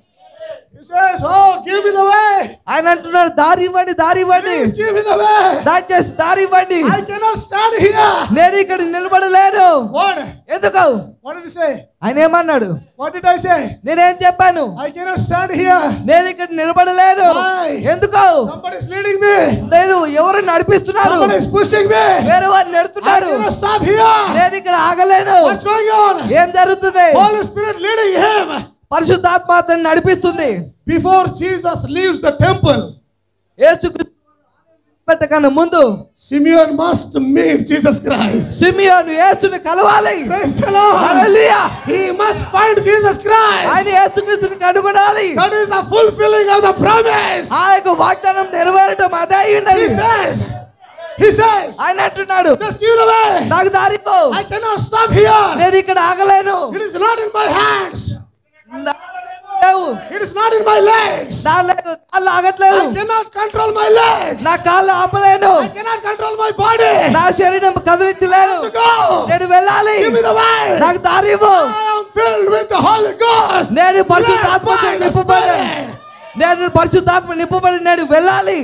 He says, Oh, give me the way. ఆయన అంటున్నాడు దారి ఇవ్వండి దారి ఇవ్వండి Please give me the way. దయచేసి దారి ఇవ్వండి I cannot stand here. నేను ఇక్కడ నిలబడలేను What? ఎందుకు What did he say? ఆయన ఏమన్నాడు What did I say? నేనేం చెప్పాను I cannot stand here. నేను ఇక్కడ నిలబడలేను Why? ఎందుకు Somebody is leading me. లేదు ఎవరు నడిపిస్తున్నారు Somebody is pushing me. వేరే వారు I నెడుతున్నారు cannot stop here. నేను ఇక్కడ ఆగలేను What's going on? ఏం జరుగుతుంది Holy Spirit leading him. పరిశుద్ధాత్మ అతన్ని నడిపిస్తుంది Before Jesus leaves the temple, యేసుక్రీస్తు పెట్టకన్నా ముందు Simeon must meet Jesus Christ. Simeon యేసుని కలవాలి Praise the Lord. Hallelujah He must find Jesus Christ. ఆయన యేసుక్రీస్తుని కనుగొనాలి That is the fulfilling of the promise. ఆ యొక్క వాగ్దానం నెరవేరటం అదే అయి He ఉన్నది says, He says, ఆయన అంటున్నాడు just give the way. నాకు దారిపో I cannot stop here. నేను ఇక్కడ ఆగలేను It is not in my hands. నా- లేవు. It is not in my legs. నా లే- కాళ్ళు ఆగట్లేదు I cannot control my legs. నా కాళ్ళు ఆపలేను I cannot control my body. నా శరీరం కదిలించలేను To go. నేను వెళ్ళాలి Give me the way. నాకు దారి ఇవ్వు I am filled with the Holy Ghost. నేను పరిశుద్ధాత్మతో Led by the నింపబడి Spirit. నేను పరిశుద్ధాత్మ నింపబడి నేను వెళ్ళాలి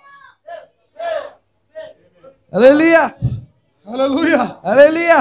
హల్లెలూయా Hallelujah. Hallelujah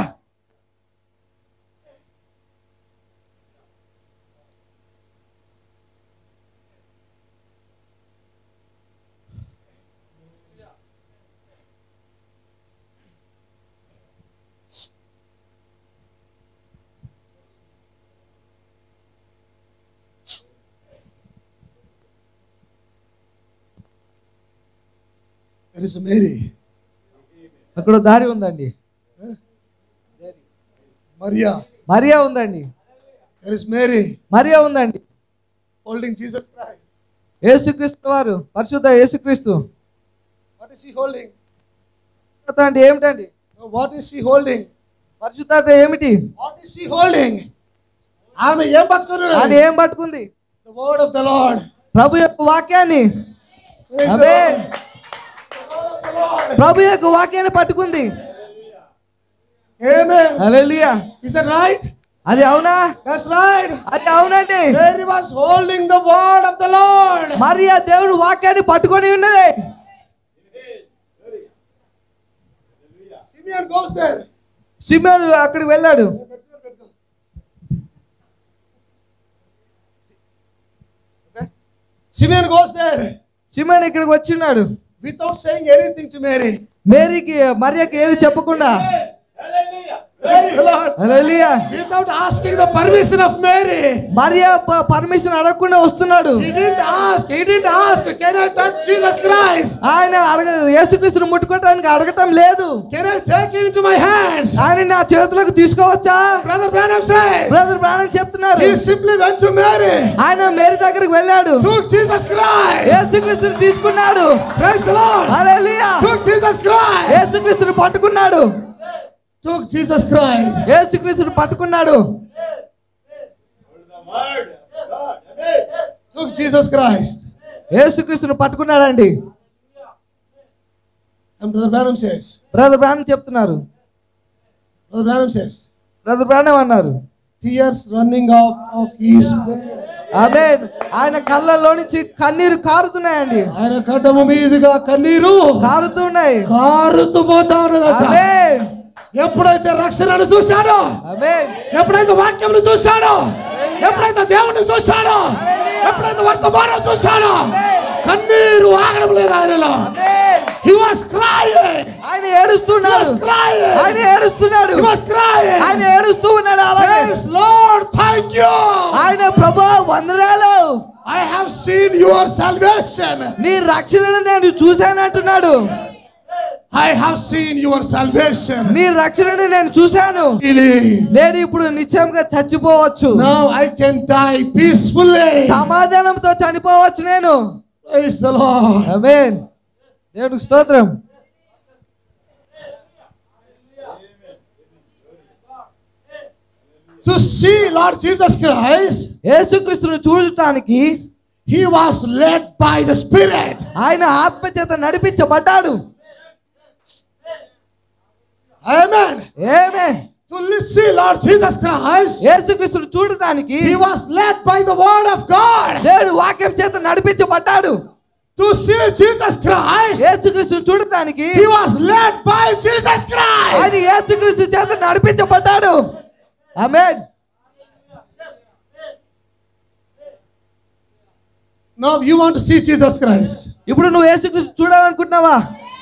There is Mary. అక్కడ దారి ఉందండి Maria. మరియా ఉందండి There is Mary మరియా ఉందండి holding Jesus Christ. యేసుక్రీస్తు వారు పరిశుద్ధ యేసుక్రీస్తు What is he holding? పరిశుద్ధత అంటే ఏమిటండి What is he holding? పరిశుద్ధత ఏమిటి What is he holding? ఆమె ఏం పట్టుకున్నాడు అది ఏం పట్టుకుంది The word of the Lord. ప్రభు యొక్క వాక్యాన్ని Praise the అదే Lord. The word of the Lord. ప్రభు యొక్క వాక్యాన్ని పట్టుకుంది Amen. Hallelujah Is that right? అది అవునా That's right. అది అవునండి Mary was holding the word of the Lord. Mariya దేవుడు వాక్యాన్ని పట్టుకొని ఉన్నది Simeon goes there. సిమియోను అక్కడికి వెళ్ళాడు Simeon goes there సిమియోన్ ఇక్కడికి వచ్చిన్నాడు without saying anything to Mary. మేరీకి మరియకి ఏది చెప్పకుండా Praise the Lord. Hallelujah Without asking the permission of Mary. మరియా పర్మిషన్ అడగకుండా వస్తున్నాడు He didn't ask. He didn't ask. Can I touch Jesus Christ? ఆయన అడగ యేసుక్రీస్తుని ముట్టుకోవడానికి అడగటం లేదు Can I take him into my hands? ఆయన నా చేతులకు తీసుకోవచ్చా Brother Branham says. Brother Branham చెప్తున్నారు He simply went to Mary. ఆయన మేరీ దగ్గరికి వెళ్ళాడు Took Jesus Christ. యేసుక్రీస్తుని తీసుకున్నాడు Praise the Lord. Hallelujah Took Jesus Christ. యేసుక్రీస్తుని పట్టుకున్నాడు Took Jesus Christ. యేసుక్రీస్తుని పట్టుకున్నాడు Took Jesus Christ. యేసుక్రీస్తుని పట్టుకున్నాడండి And Brother Branham says. Brother Branham చెప్తున్నారు Brother Branham says. బ్రదర్ ప్రాణం అన్నారు Tears running off of his అదే ఆయన కళ్ళల్లో నుంచి కన్నీరు కారుతున్నాయండి ఆయన కట్టము మీదుగా కన్నీరు కారుతున్నాయి కారుతూ పోతా ఉన్నదట అదే ఎప్పుడైతే రక్షణను చూశాడో అదే ఎప్పుడైతే వాక్యమును చూశాడో ఎప్పుడైతే దేవుని చూశాడో ఎప్పుడైతే వర్తమానం చూశాడో కన్నీరు ఆగడం లేదు ఆయనలో అదే హి వాస్ క్రైయింగ్ ఆయన ఏడుస్తున్నాడు was crying. ఆయన ఏడుస్తున్నాడు హి వాస్ క్రైయింగ్ ఆయన ఏడుస్తూ ఉన్నాడు అలాగే Praise Lord thank you ఆయన ప్రభా వందనాలు I have seen your salvation నీ రక్షణను నేను చూశానంటున్నాడు I have seen your salvation నీ రక్షణను నేను చూశాను really నేను ఇప్పుడు నిశ్చయంగా చచ్చిపోవచ్చు now I can die peacefully సమాధానంతో చనిపోవచ్చు నేను praise the Lord ఆమేన్ దేవుడికి స్తోత్రం to see Lord Jesus Christ యేసుక్రీస్తును చూడటానికి he was led by the Spirit ఆయన ఆత్మ చేత నడిపించబడ్డాడు amen amen to see Lord Jesus Christ యేసుక్రీస్తును చూడటానికి he was led by the word of God దేవుడు వాక్యం చేత నడిపించబడ్డాడు to see Jesus Christ యేసుక్రీస్తును చూడటానికి he was led by Jesus ఆయన Christ యేసుక్రీస్తు చేత నడిపించబడ్డాడు ఆమేన్ now you want to see Jesus Christ ఇప్పుడు నువ్వు యేసుక్రీస్తు చూడాలనుకుంటున్నావా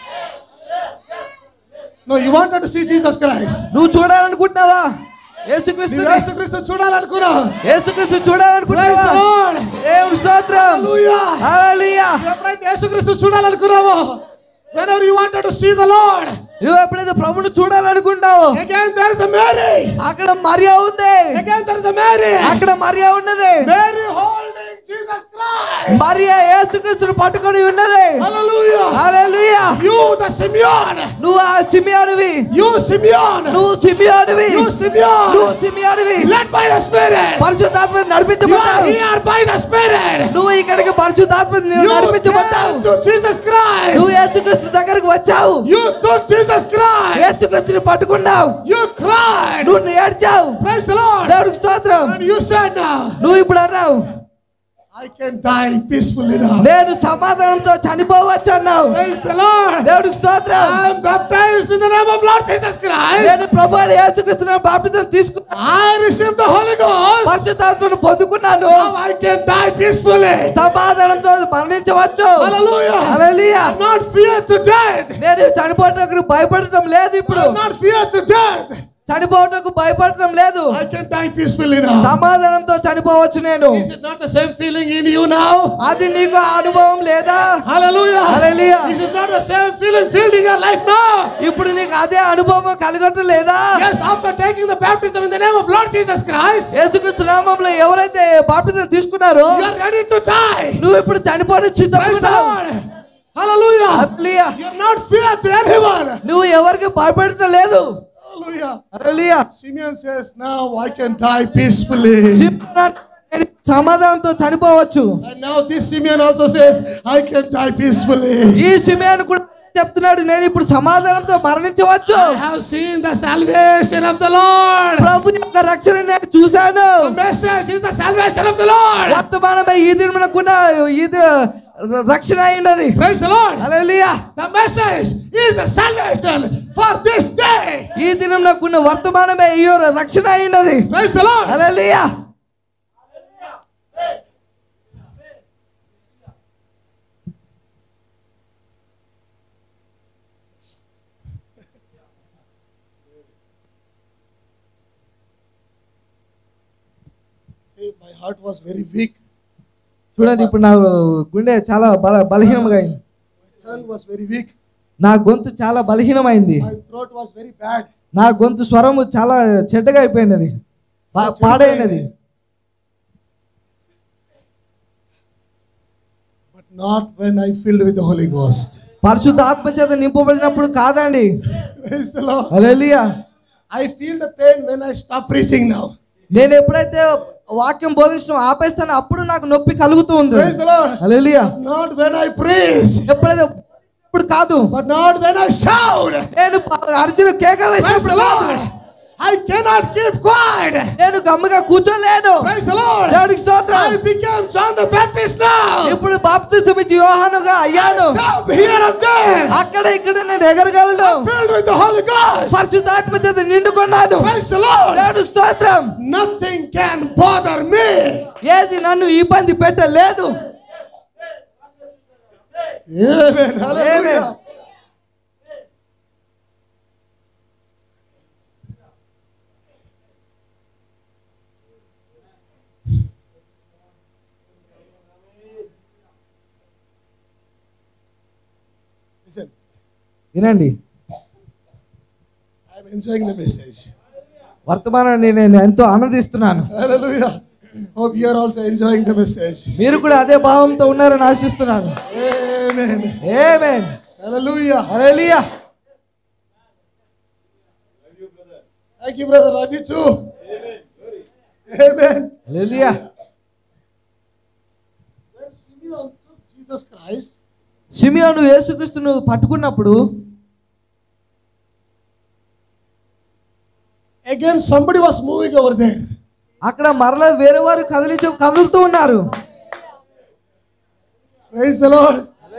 no you wanted to see Jesus Christ నువ్వు చూడాలనుకుంటున్నావా యేసుక్రీస్తు నీవు యేసుక్రీస్తు చూడాలనుకున్నావు యేసుక్రీస్తు Praise చూడాలనుకుంటున్నావా the Lord దేవుడి స్తోత్రం Hallelujah హల్లెలూయా ఎప్పుడైతే యేసుక్రీస్తు చూడాలనుకున్నావో whenever you wanted to see the Lord నువ్వు ఎప్పుడైతే ప్రభుని చూడాలనుకుంటావో again there is a Mary అక్కడ మరియా ఉంది again there is a Mary అక్కడ మరియా ఉన్నది Mary holding Jesus Christ Mariya యేసుక్రీస్తుని పట్టుకొని ఉన్నది Hallelujah hallelujah you the Simeon నువ్వు ఆ సిమియానువి you Simeon నువ్వు సిమియానువి you Simeon నువ్వు సిమియానువి led by the Spirit పరిశుద్ధాత్మ you are నడిపించబడ్డావు here by the Spirit నువ్వు ఇక్కడికి పరిశుద్ధాత్మ you నడిపించబడ్డావు came to Jesus Christ నువ్వు యేసుక్రీస్తు దగ్గరకు వచ్చావు you took Jesus Christ యేసుక్రీస్తుని పట్టుకున్నావు you cried నువ్వు ఏడ్చావు praise the Lord దేవుడికి స్తోత్రం and you said now నువ్వు ఇప్పుడు అన్నావు I can die peacefully now నేను సమాధానంతో చనిపోవచ్చు అన్నావు praise the Lord దేవుడికి స్తోత్రం I am baptized in the name of Lord Jesus Christ నేను ప్రభు అయిన యేసుక్రీస్తుని బాప్తిజం తీసుకున్నా I received the Holy Ghost పరిశుద్ధాత్మను పొందుకున్నాను now I can die peacefully సమాధానంతో మరణించవచ్చు hallelujah hallelujah I'm not feared to death నేను చనిపోవటానికి భయపడటం లేదు ఇప్పుడు I'm not feared to death చనిపోవటకు భయపడటం లేదు I can die peacefully now సమాధానంతో చనిపోవచ్చు నేను is it not the same feeling in you now అది నీకు ఆ అనుభవం లేదా hallelujah Hallelujah. is it not the same feeling filled in your life now ఇప్పుడు నీకు అదే అనుభవం కలగటం లేదా yes after taking the baptism in the name of Lord Jesus Christ యేసుక్రీస్తు నామంలో ఎవరైతే బాప్తిజం తీసుకున్నారో you are ready to die నువ్వు ఇప్పుడు చనిపోవడానికి praise the సిద్ధపడ్డావు Lord hallelujah hallelujah. you're not feared to anyone నువ్వు ఎవరికి భయపడటం లేదు hallelujah hallelujah. Simeon says now I can die peacefully Simran నేను సమాధానంతో చనిపోవచ్చు and now this Simeon also says I can die peacefully ఈ సిమియాను కూడా చెప్తున్నాడు నేను ఇప్పుడు సమాధానంతో మరణించవచ్చు I have seen the salvation of the Lord ప్రభు యొక్క రక్షణ నేను చూశాను the message is the salvation of the Lord వర్తమానమే ఈ దినమునకున్న ఈ ది- రక్షణ అయినది praise the Lord hallelujah. the message is the salvation for this day ఈ దినమునకున్న వర్తమానమే ఈ రక్షణ అయినది praise the Lord hallelujah. heart was very weak. చూడండి ఇప్పుడు నా గుండె చాలా బల బలహీనంగా అయింది My tongue was very weak. నా గొంతు చాలా బలహీనమైంది My throat was very bad. నా గొంతు స్వరము చాలా చెడ్డగా అయిపోయింది అది పా- పాడైనది But not when I filled with the Holy Ghost. పరిశుద్ధ ఆత్మ చేత నింపబడినప్పుడు కాదండి Praise the Lord. Hallelujah I feel the pain when I stop preaching now. నేను ఎప్పుడైతే వాక్యం బోధించడం ఆపేస్తానో అప్పుడు నాకు నొప్పి కలుగుతూ ఉంది Praise the Lord. Hallelujah But not when I preach. ఎప్పుడైతే ఇప్పుడు కాదు But not when I shout. నేను అర్జున కేక Praise the వేసినప్పుడు కాదు. Lord. I cannot keep quiet. నేను గమ్ముగా కూర్చోలేను Praise the Lord. దేవుడికి స్తోత్రం I became John the Baptist now. ఇప్పుడు బాప్తిజం ఇచ్చి యోహానుగా అయ్యాను Jump here and there. అక్కడ ఇక్కడ నేను ఎగరగలను Filled with the Holy Ghost. పరిశుద్ధాత్మ చేత నిండుకున్నాను Praise the Lord. దేవుడికి స్తోత్రం Nothing can bother me. ఏది నన్ను ఇబ్బంది పెట్టలేదు Amen. Hallelujah. Listen, వినండి I'm enjoying the message. వర్తమానాన్ని నేను ఎంతో ఆనందిస్తున్నాను Hallelujah. Hope you are also enjoying the message. మీరు కూడా అదే భావంతో ఉన్నారని ఆశిస్తున్నాను Amen. Amen Hallelujah. Hallelujah Thank you, brother. Love you too. Amen. Hallelujah When Simeon took Jesus Christ, Simeon యేసుక్రీస్తును పట్టుకున్నప్పుడు again somebody was moving over there. అక్కడ మరలా వేరే వారు కదిలించు కదులుతూ ఉన్నారు Praise the Lord.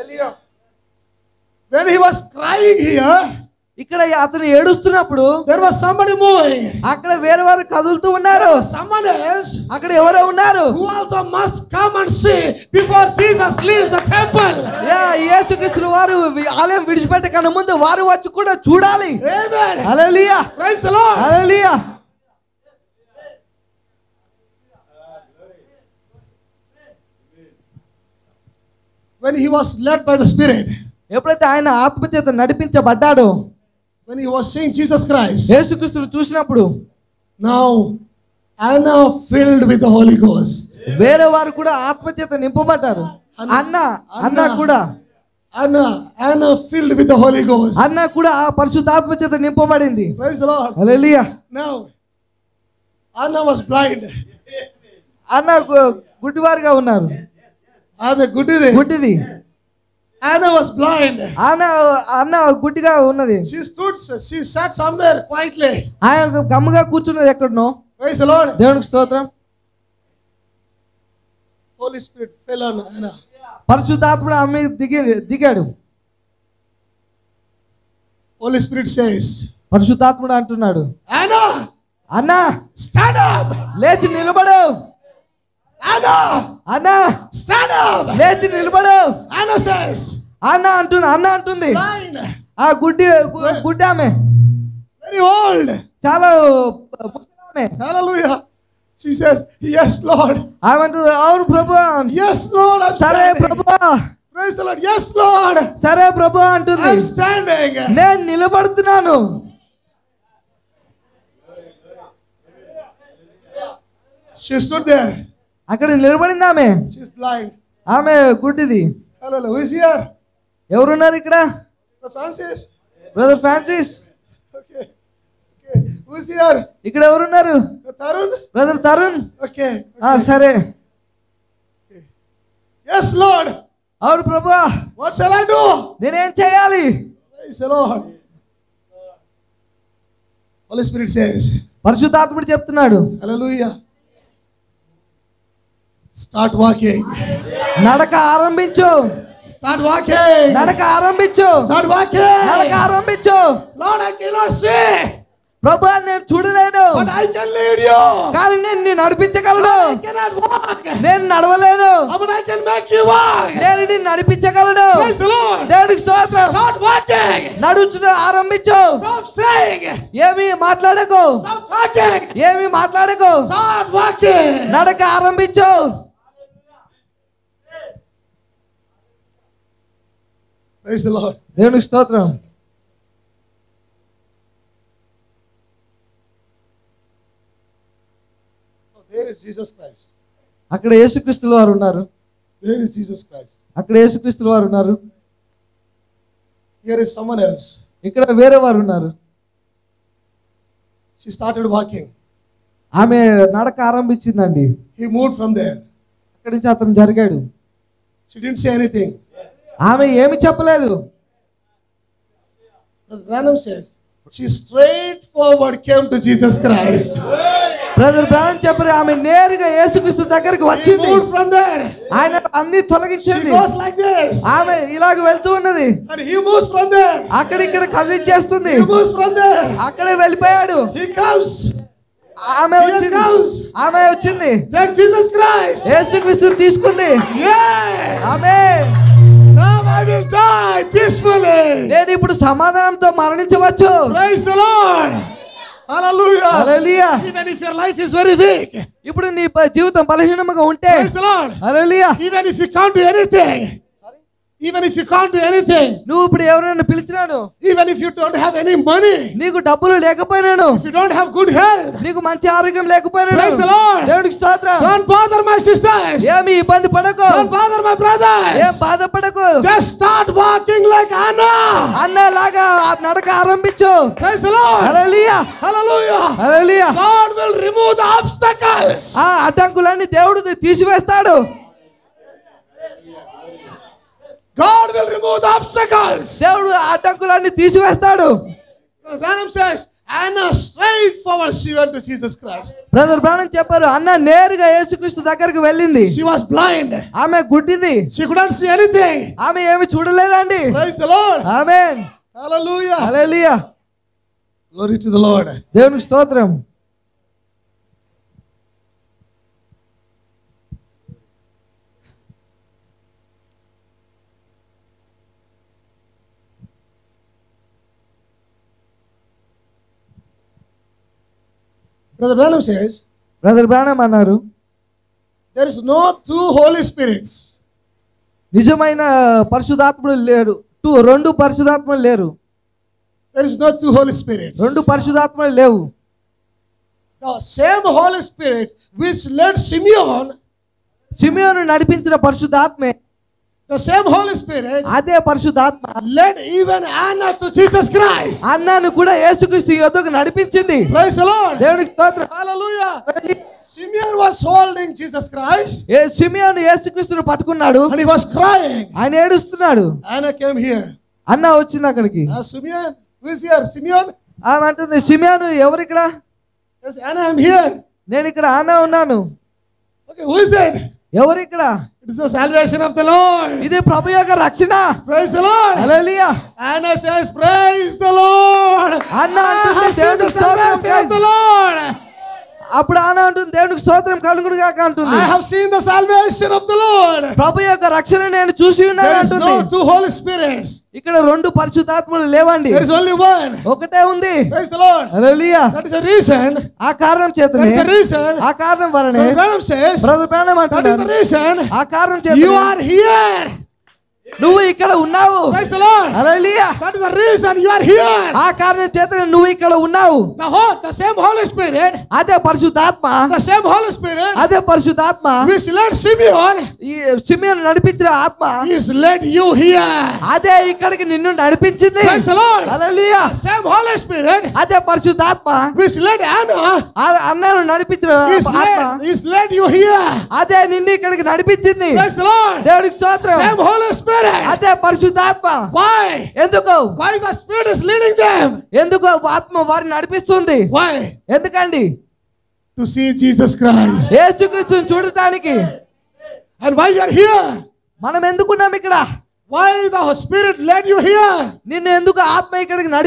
When he was crying here, ఇక్కడ అతను ఏడుస్తున్నప్పుడు there was somebody moving. అక్కడ వేరే వారు కదులుతూ ఉన్నారు There was someone else అక్కడ ఎవరో ఉన్నారు who also must come and see before Jesus leaves the temple. యా, యేసుక్రీస్తుల వారు వి- ఆలయం విడిచిపెట్టే కన్నా ముందు వారు వచ్చి కూడా చూడాలి Amen. Hallelujah Praise the Lord. Hallelujah When he was led by the Spirit, ఎప్పుడైతే ఆయన ఆత్మ చేత నడిపించబడ్డాడో when he was seeing Jesus Christ, యేసుక్రీస్తును చూసినప్పుడు now Anna filled with the Holy Ghost. వేరే వారు కూడా ఆత్మ చేత నింపబడ్డారు అన్న అన్న కూడా Anna, Anna filled with the Holy Ghost. అన్న కూడా ఆ పరిశుద్ధాత్మ చేత నింపబడింది Praise the Lord. Hallelujah Now, Anna was blind. అన్న గు- గుడ్డివారుగా ఉన్నారు I'm a goodie. గుడ్డిది Anna was blind. అన్న అన్న గుడ్డిగా ఉన్నది She stood, she sat somewhere quietly. ఆయన గమ్ముగా కూర్చున్నది ఎక్కడనో Praise the Lord. దేవునికి స్తోత్రం Holy Spirit fell on Anna. పరిశుద్ధాత్ముడు ఆమె దిగి దిగాడు Holy Spirit says, పరిశుద్ధాత్ముడు అంటున్నాడు Anna, అన్నా stand up. లేచి నిలబడు Anna, అన్నా stand up. లేచి నిలబడు Anna says, అన్న అంటుంది అన్న అంటుంది blind, ఆ గుడ్డి గు- గుడ్డి ఆమె very old. చాలా ముసలి ఆమె Hallelujah. She says, Yes, Lord. ఆమె అంటుంది అవును ప్రభు Yes, Lord. I'm సరే standing. Prabhu Praise the Lord. Yes, Lord. సరే ప్రభు అంటుంది I'm standing. నేను నిలబడుతున్నాను She stood there. అక్కడ నిలబడింది ఆమె She's blind. ఆమె గుడ్డిది Hallelujah. Who is here? ఎవరున్నారు ఇక్కడ Brother Francis. Brother Francis Okay. Okay. Who is here? ఇక్కడ ఎవరున్నారు Brother Tarun. Brother Tarun Okay. ఆ, సరే Yes, Lord. అవును ప్రభు What shall I do? నేనేం చేయాలి Praise the Lord. Holy Spirit says, పరిశుద్ధాత్ముడు చెప్తున్నాడు Hallelujah. Start walking. నడక ఆరంభించు Start walking. నడక ఆరంభించు Start నడక walking. ఆరంభించు Lord, I cannot see. ప్రభు నేను చూడలేను but I can lead you. కానీ నేను నిన్ను నడిపించగలను I cannot walk, నేను నడవలేను but I can make you walk. నేను నిన్ను నడిపించగలను Praise the Lord. దేవుడికి స్తోత్రం Start walking. నడుచుట ఆరంభించు Stop saying. ఏమి మాట్లాడకు Stop talking. ఏమి మాట్లాడకు Start walking. నడక ఆరంభించు Praise the Lord. దేవునికి స్తోత్రం Oh, there is Jesus Christ. అక్కడ యేసుక్రీస్తుల వారు ఉన్నారు There is Jesus Christ. అక్కడ యేసుక్రీస్తుల వారు ఉన్నారు Here is someone else. ఇక్కడ వేరే వారు ఉన్నారు She started walking. ఆమె నడక ఆరంభించిందండి He moved from there. అక్కడి నుంచి అతను జరిగాడు She didn't say anything. ఆమె ఏమి చెప్పలేదు Brother Branham says, she straightforward came to Jesus Christ. Brother Branham చెప్పారు ఆమె నేరుగా యేసుక్రీస్తు దగ్గరికి He వచ్చింది moved from there. ఆయన అన్ని She తొలగించింది goes like this. ఆమె ఇలాగ వెళ్తూ ఉన్నది And he moves from there. అక్కడిక్కడ కదిలిచ్చేస్తుంది He moves from there. అక్కడే వెళ్ళిపోయాడు He comes. ఆమె Here వచ్చింది comes. ఆమె వచ్చింది Thank Jesus Christ. యేసుక్రీస్తు తీసుకుంది Yes. ఆమె Now I will die peacefully. నేను ఇప్పుడు సమాధానంతో మరణించవచ్చు Praise the Lord. Hallelujah. Hallelujah Even if your life is very weak. ఇప్పుడు నీ ప- జీవితం బలహీనముగా ఉంటే Praise the Lord. Hallelujah Even if you can't do anything. Even if you can't do anything. నువ్వు ఇప్పుడు ఎవరైనా పిలిచినాను Even if you don't have any money. నీకు డబ్బులు లేకపోయినాను If you don't have good health. నీకు మంచి ఆరోగ్యం లేకపోయినాను Praise the Lord. దేవుడికి స్తోత్రం Don't bother my sisters. ఏమి ఇబ్బంది పడకు Don't bother my ఏం brothers. బాధపడకు Just start walking like Anna. అన్నలాగా ఆ నడక ఆరంభించు Praise the Lord. Hallelujah Hallelujah. Hallelujah God will remove the obstacles. ఆ అడ్డంకులన్నీ దేవుడు తీసివేస్తాడు God will remove the obstacles. దేవుడు ఆ అడ్డంకులన్నీ తీసివేస్తాడు Branham says, Anna straightforward she went to Jesus Christ. Brother Branham చెప్పారు అన్న నేరుగా యేసుక్రీస్తు దగ్గరికి వెళ్ళింది She was blind. ఆమె గుడ్డిది She couldn't see anything. ఆమె ఏమి చూడలేదండి Praise the Lord. ఆమె Hallelujah. Hallelujah Glory to the Lord. దేవునికి స్తోత్రం Brother Branham says, బ్రదర్ ప్రాణం అన్నారు there is no two Holy Spirits. నిజమైన పరిశుధాత్ముడు లేరు టూ రెండు పరిశుధాత్మలు లేరు There is no two Holy Spirits. రెండు పరిశుధాత్మలు లేవు The same Holy Spirit which led Simeon, Simeon నడిపించిన పరిశుద్ధాత్మే the same Holy Spirit అదే పరిశుద్ధాత్మ led even Anna to Jesus Christ. అన్నాను కూడా యేసుక్రీస్తు యొద్దకు నడిపించింది Praise the Lord. దేవునికి స్తోత్రం Hallelujah. Simeon was holding Jesus Christ ఏ సిమియోను యేసుక్రీస్తును పట్టుకున్నాడు and he was crying. ఆయన ఏడుస్తున్నాడు Anna came here. అన్న వచ్చింది అక్కడికి Uh, Simeon, who is here? Simeon? ఆమె అంటుంది సిమియోను ఎవరు ఇక్కడ Yes, Anna, I'm here. నేను ఇక్కడ అన్న ఉన్నాను Okay, who is it? ఎవరు ఇక్కడ It is the salvation of the Lord. ఇది ప్రభు యొక్క రక్షణ Praise the Lord. Hallelujah Anna says, Praise the Lord. Anna I అంటుంది, have seen the దేవునికి స్తోత్రం salvation of the Lord. అప్పుడు ఆన అంటుంది దేవునికి స్తోత్రం కలుగుడు కాక అంటుంది I have seen the salvation of the Lord. ప్రభు యొక్క రక్షణ నేను చూసి ఉన్నాను There is అంటుంది no two Holy Spirits. ఇక్కడ రెండు పరిశుద్ధాత్మలు లేవండి There is only one. ఒకటే ఉంది Praise the Lord. Hallelujah That is the reason. ఆ కారణం That చేతనే is the reason. ఆ కారణం వలనే Brother Branham says, brother Branham that is the అంటున్నాడు reason ఆ కారణం you చేత are here. నువ్వు ఇక్కడ ఉన్నావు Praise the Lord. Hallelujah That is the reason you are here. ఆ కారణం చేత నువ్వు ఇక్కడ ఉన్నావు The whole, the same Holy Spirit, అదే పరిశుద్ధాత్మ the same Holy Spirit అదే పరిశుద్ధాత్మ which led Simeon ఈ సిమియను నడిపించిన ఆత్మ is led you here. అదే ఇక్కడికి నిన్ను నడిపించింది Praise the Lord. Hallelujah The same Holy Spirit అదే పరిశుద్ధాత్మ which led Anna ఆ అన్నను నడిపించిన is ఆత్మ led, is led you here. అదే నిన్ను ఇక్కడికి నడిపించింది Praise the Lord. దేవుడికి స్తోత్రం Same Holy Spirit. అదే పరిశుద్ధాత్మ Why? ఎందుకు Why the Spirit is leading them? ఎందుకు ఆత్మ వారిని నడిపిస్తుంది Why? ఎందుకండి To see Jesus Christ. యేసుక్రీస్తుని చూడటానికి And why you are here? మనం ఎందుకున్నాం ఇక్కడ Why the Spirit led you here? నిన్ను ఎందుకు ఆత్మ ఇక్కడికి నడిపి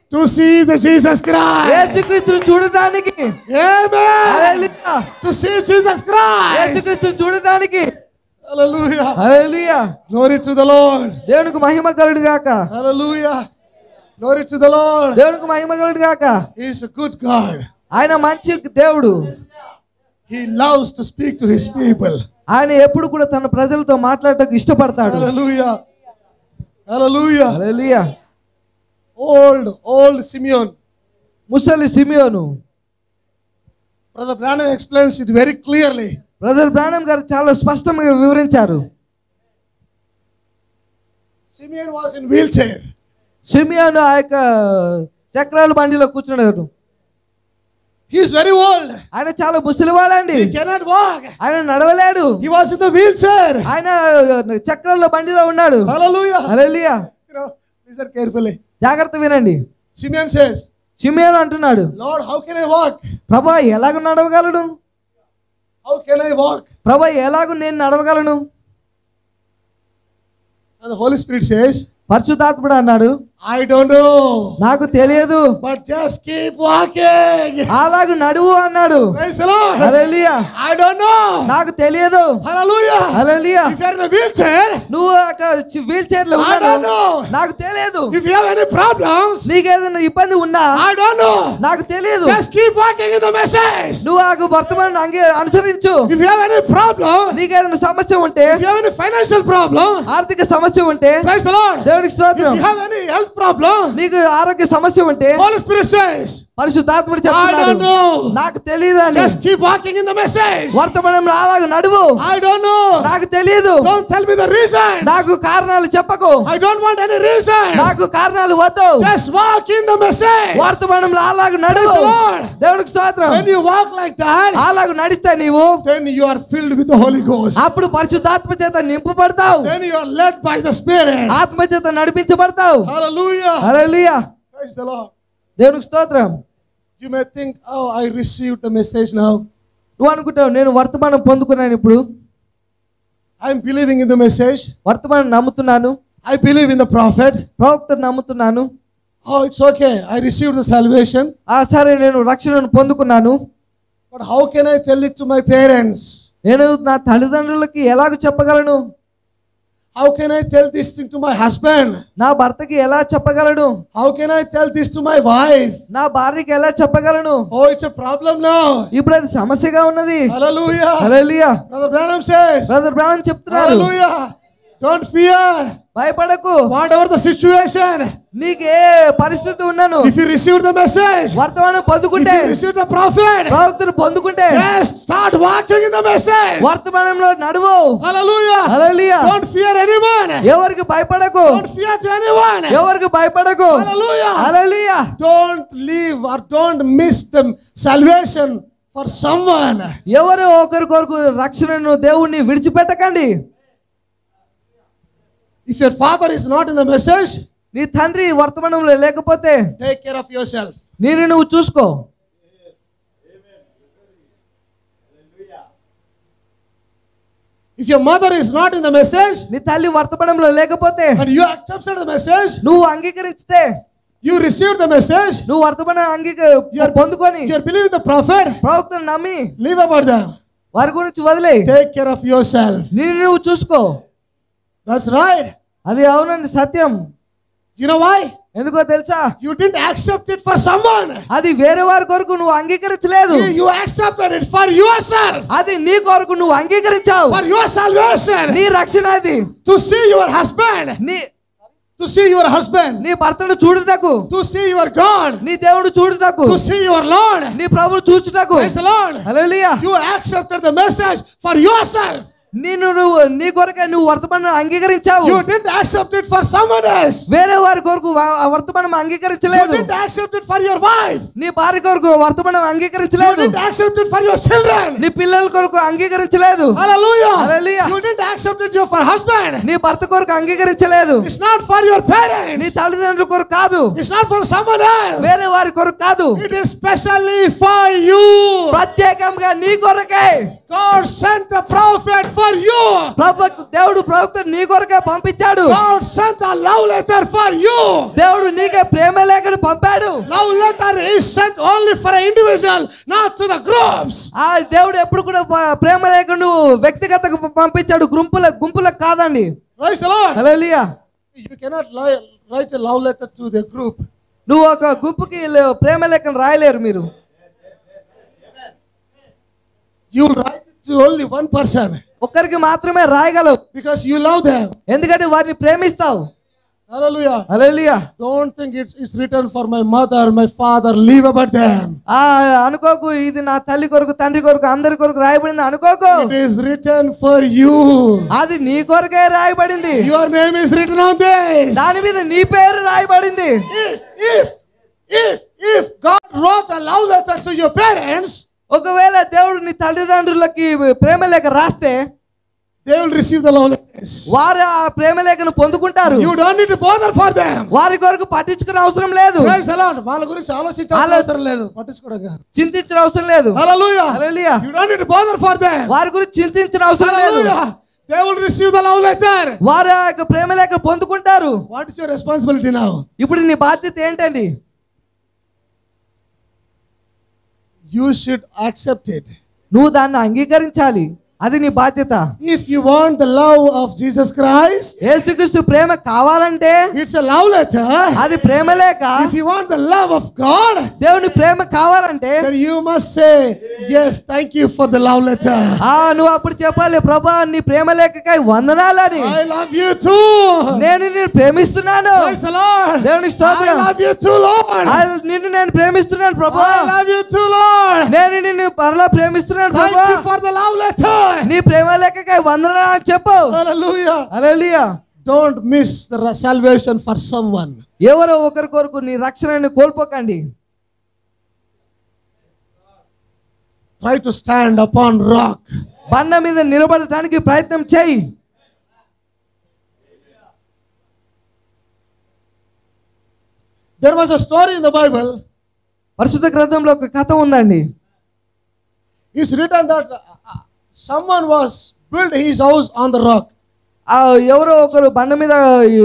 to see the Jesus Christ. యేసుక్రీస్తును చూడటానికి Amen. Hallelujah To see Jesus Christ. యేసుక్రీస్తును చూడటానికి Hallelujah. Hallelujah Glory to the Lord. దేవునికి మహిమ కలుడు గాక Hallelujah. Glory to the Lord. దేవునికి మహిమ కలుడు గాక He is a good God. ఆయన మంచి దేవుడు He loves to speak to his people. ఆయన ఎప్పుడు కూడా తన ప్రజలతో మాట్లాడటకు ఇష్టపడతాడు Hallelujah. Hallelujah. హల్లెలూయా Old, old Simeon. ముసలి Simeon Brother Branham explains it very clearly. Brother Branham గారు చాలా స్పష్టంగా వివరించారు Simeon was in wheelchair. Simeon ఆ యొక్క చక్రాల బండిలో కూర్చున్నాడు He is very old. ఆయన చాలా ముసలివాడండి He cannot walk. ఆయన నడవలేడు He was in the wheelchair. ఆయన చక్రాల బండిలో ఉన్నాడు Hallelujah. Hallelujah You know, listen carefully. జాగ్రత్త వినండి Simeon says, సిమియోను అంటున్నాడు Lord, how can I walk? ప్రభా ఎలాగ నడవగలను How can I walk? ప్రభా ఎలాగ నేను నడవగలను And the Holy Spirit says, పరిశుద్ధాత్ముడు అన్నాడు I don't know, నాకు తెలియదు but just keep walking. అలాగ నడువు అన్నాడు Praise the Lord. Hallelujah I don't know. నాకు తెలియదు Hallelujah. Hallelujah If you're in a wheelchair, నువ్వు వీల్ చైర్ లో I ఉన్నాడు don't know. నాకు తెలియదు If you have any problems, నీకేదైనా ఇబ్బంది ఉన్నా I don't know. నాకు తెలియదు Just keep walking in the message. నువ్వు ఆ వర్తమానం అంగే అనుసరించు If you have any problem, నీకేదైనా సమస్య ఉంటే if you have any financial problem, ఆర్థిక సమస్య ఉంటే praise the Lord. దేవుడికి If స్తోత్రం you have any health problem, నీకు ఆరోగ్య సమస్య ఉంటే Holy Spirit says, పరిశుద్ధాత్ముడు I don't చెప్తున్నాడు know. నాకు తెలియదు అని Just keep walking in the message. వర్తమానంలో అలాగ నడువు I don't know. నాకు తెలియదు Don't tell me the reason. నాకు కారణాలు చెప్పకు I don't want any reason. నాకు కారణాలు వద్దు Just walk in the message. వర్తమానంలో అలాగ నడువు Praise the Lord. దేవుడికి స్తోత్రం When you walk like that, అలాగ నడిస్తే నీవు then you are filled with the Holy Ghost. అప్పుడు పరిశుద్ధాత్మ చేత నింపబడతావు Then you are led by the Spirit. ఆత్మ చేత నడిపించబడతావు Hallelujah. Hallelujah Praise the Lord. దేవునికి స్తోత్రం You may think, oh, I received the message now. నువ్వు అనుకుంటావు నేను వర్తమానం పొందుకున్నాను ఇప్పుడు I'm believing in the message. వర్తమానం నమ్ముతున్నాను I believe in the prophet. ప్రవక్తను నమ్ముతున్నాను Oh, it's okay. I received the salvation. ఆ సరే నేను రక్షణను పొందుకున్నాను But how can I tell it to my parents? నేను నా తల్లిదండ్రులకి ఎలాగ చెప్పగలను How can I tell this thing to my husband? నా భర్తకి ఎలా చెప్పగలను How can I tell this to my wife? నా భార్యకి ఎలా చెప్పగలను Oh, it's a problem now. ఇప్పుడు అది సమస్యగా ఉన్నది Hallelujah. హల్లెలూయా Brother Branham says, brother Brahman చెప్తున్నారు Hallelujah. Don't fear. భయపడకు Whatever the situation, నీకు ఏ పరిస్థితి ఉన్నాను if you receive the message, వర్తమానం if పొందుకుంటే you receive the prophet, ప్రవక్తను పొందుకుంటే just start walking in the message. వర్తమానంలో నడువు Hallelujah. Hallelujah Don't fear anyone. ఎవరికి భయపడకు Don't fear to anyone. ఎవరికి భయపడకు Hallelujah. Hallelujah Don't leave or don't miss the salvation for someone. ఎవరు ఒకరి కొరకు రక్షణను దేవుణ్ణి విడిచిపెట్టకండి If your father is not in the message, నీ తండ్రి వర్తమానంలో లేకపోతే take care of yourself. నేను నువ్వు చూసుకో If your mother is not in the message నీ తల్లి వర్తమానంలో లేకపోతే and you accepted the message, నువ్వు అంగీకరిస్తే you received the message, నువ్వు వర్తమానం అంగీక పొందుకొని you are believing the prophet, ప్రవక్తను నమ్మి leave about them. వారి గురించి వదిలే Take care of yourself. నేను నువ్వు చూసుకో That's right. అది అవునండి సత్యం You know why? ఎందుకో తెలుసా You didn't accept it for someone. అది వేరే వారి కొరకు నువ్వు అంగీకరించలేదు You, you accepted it for yourself, అది నీ కొరకు నువ్వు అంగీకరించావు for your salvation, నీ రక్షణ అది to see your husband, నీ to see your husband, నీ భర్తను చూడుటకు to see your God, నీ దేవుడు చూడుటకు to see your Lord. నీ ప్రభువు చూచుటకు Praise the Lord. Hallelujah You accepted the message for yourself. నేను నువ్వు నీ కొరకే నువ్వు వర్తమానం అంగీకరించావు You didn't accept it for someone else. వేరే వారి కొరకు వా- ఆ వర్తమానం You అంగీకరించలేదు didn't accept it for your wife. నీ భార్య కొరకు వర్తమానం You అంగీకరించలేదు didn't accept it for your children. నీ పిల్లల కొరకు అంగీకరించలేదు Hallelujah. Hallelujah. You didn't accept it for husband. నీ భర్త కొరకు అంగీకరించలేదు It's not for your నీ parents. తల్లిదండ్రుల కొరకు కాదు It's not for someone else. వేరే వారి కొరకు కాదు It is specially for you. ప్రత్యేకంగా నీ కొరకే God sent a prophet for for you. ప్రభు దేవుడు ప్రవక్త నీ కొరకే పంపించాడు God sent a love letter for you. దేవుడు నీకే ప్రేమ లేఖను పంపాడు Love letter is sent only for an individual, not to the groups. ఆ దేవుడు ఎప్పుడు కూడా ప- ప్రేమ లేఖను వ్యక్తిగతకు ప- పంపించాడు గుంపుల గుంపులకు కాదండి Praise the Lord. Hallelujah You cannot li- write a love letter to the group. నువ్వు ఒక గుంపుకి లే- ప్రేమ లేఖను రాయలేరు మీరు You will write it to only one person ఒక్కరికి మాత్రమే రాయగలవు because you love them. ఎందుకంటే వారిని ప్రేమిస్తావు Hallelujah. Hallelujah Don't think it's, it's written for my mother, my father. Leave about them. ఆ అనుకోకు ఇది నా తల్లి కొరకు తండ్రి కొరకు అందరి కొరకు రాయబడింది అనుకోకు It is written for you. అది నీ కొరకే రాయబడింది Your name is written on this. దాని మీద నీ పేరు రాయబడింది If, if, if, if God wrote a love letter to your parents, ఒకవేళ దేవుడు నీ తల్లిదండ్రులకి ప్రేమ లేఖ రాస్తే they will receive the love letters. వారు ఆ ప్రేమ లేఖను పొందుకుంటారు You don't need to bother for them. వారి కొరకు పట్టించుకునే అవసరం లేదు Praise the Lord. వాళ్ళ గురించి ఆలోచించాల్సిన ఆలో- అవసరం లేదు పట్టించుకోవడం కాదు చింతించిన అవసరం లేదు Hallelujah. Hallelujah. You don't need to bother for them. వారి గురించి చింతించిన అవసరం లేదు Hallelujah. They will receive the love letter. వారు ఆ యొక్క ప్రేమ లేఖ పొందుకుంటారు What is your responsibility now? ఇప్పుడు నీ బాధ్యత ఏంటండి You should accept it. నువ్వు దాన్ని అంగీకరించాలి అది నీ బాధ్యత If you want the love of Jesus Christ, యేసుక్రీస్తు ప్రేమ కావాలంటే it's a love letter. అది ప్రేమ లేక If you want the love of God, దేవుని ప్రేమ కావాలంటే then you must say, Yes, thank you for the love letter. ఆ నువ్వు అప్పుడు చెప్పాలి ప్రభా నీ ప్రేమ లేఖకై వందనాలని I love you too. నేను నిన్ను ప్రేమిస్తున్నాను Praise the Lord. దేవునికి I స్తోత్రం love you too, Lord. ఆ, నిన్ను నేను ప్రేమిస్తున్నాను ప్రభా I love you too, Lord. నేను నిన్ను పరలా ప్రేమిస్తున్నాను Thank ప్రభా you for the love letter. నీ ప్రేమ లేఖకై వందనాలు అని చెప్పు Hallelujah. Hallelujah Don't miss the ra- salvation for someone. ఎవరో ఒకరి కొరకు నీ రక్షణని కోల్పోకండి Try to stand upon rock. బండ మీద నిలబడటానికి ప్రయత్నం చేయి There was a story in the Bible. పరిశుద్ధ గ్రంథంలో ఒక కథ ఉందండి It's written that uh, uh, someone was built his house on the rock. ఆ ఎవరో ఒకరు బండ మీద ఈ,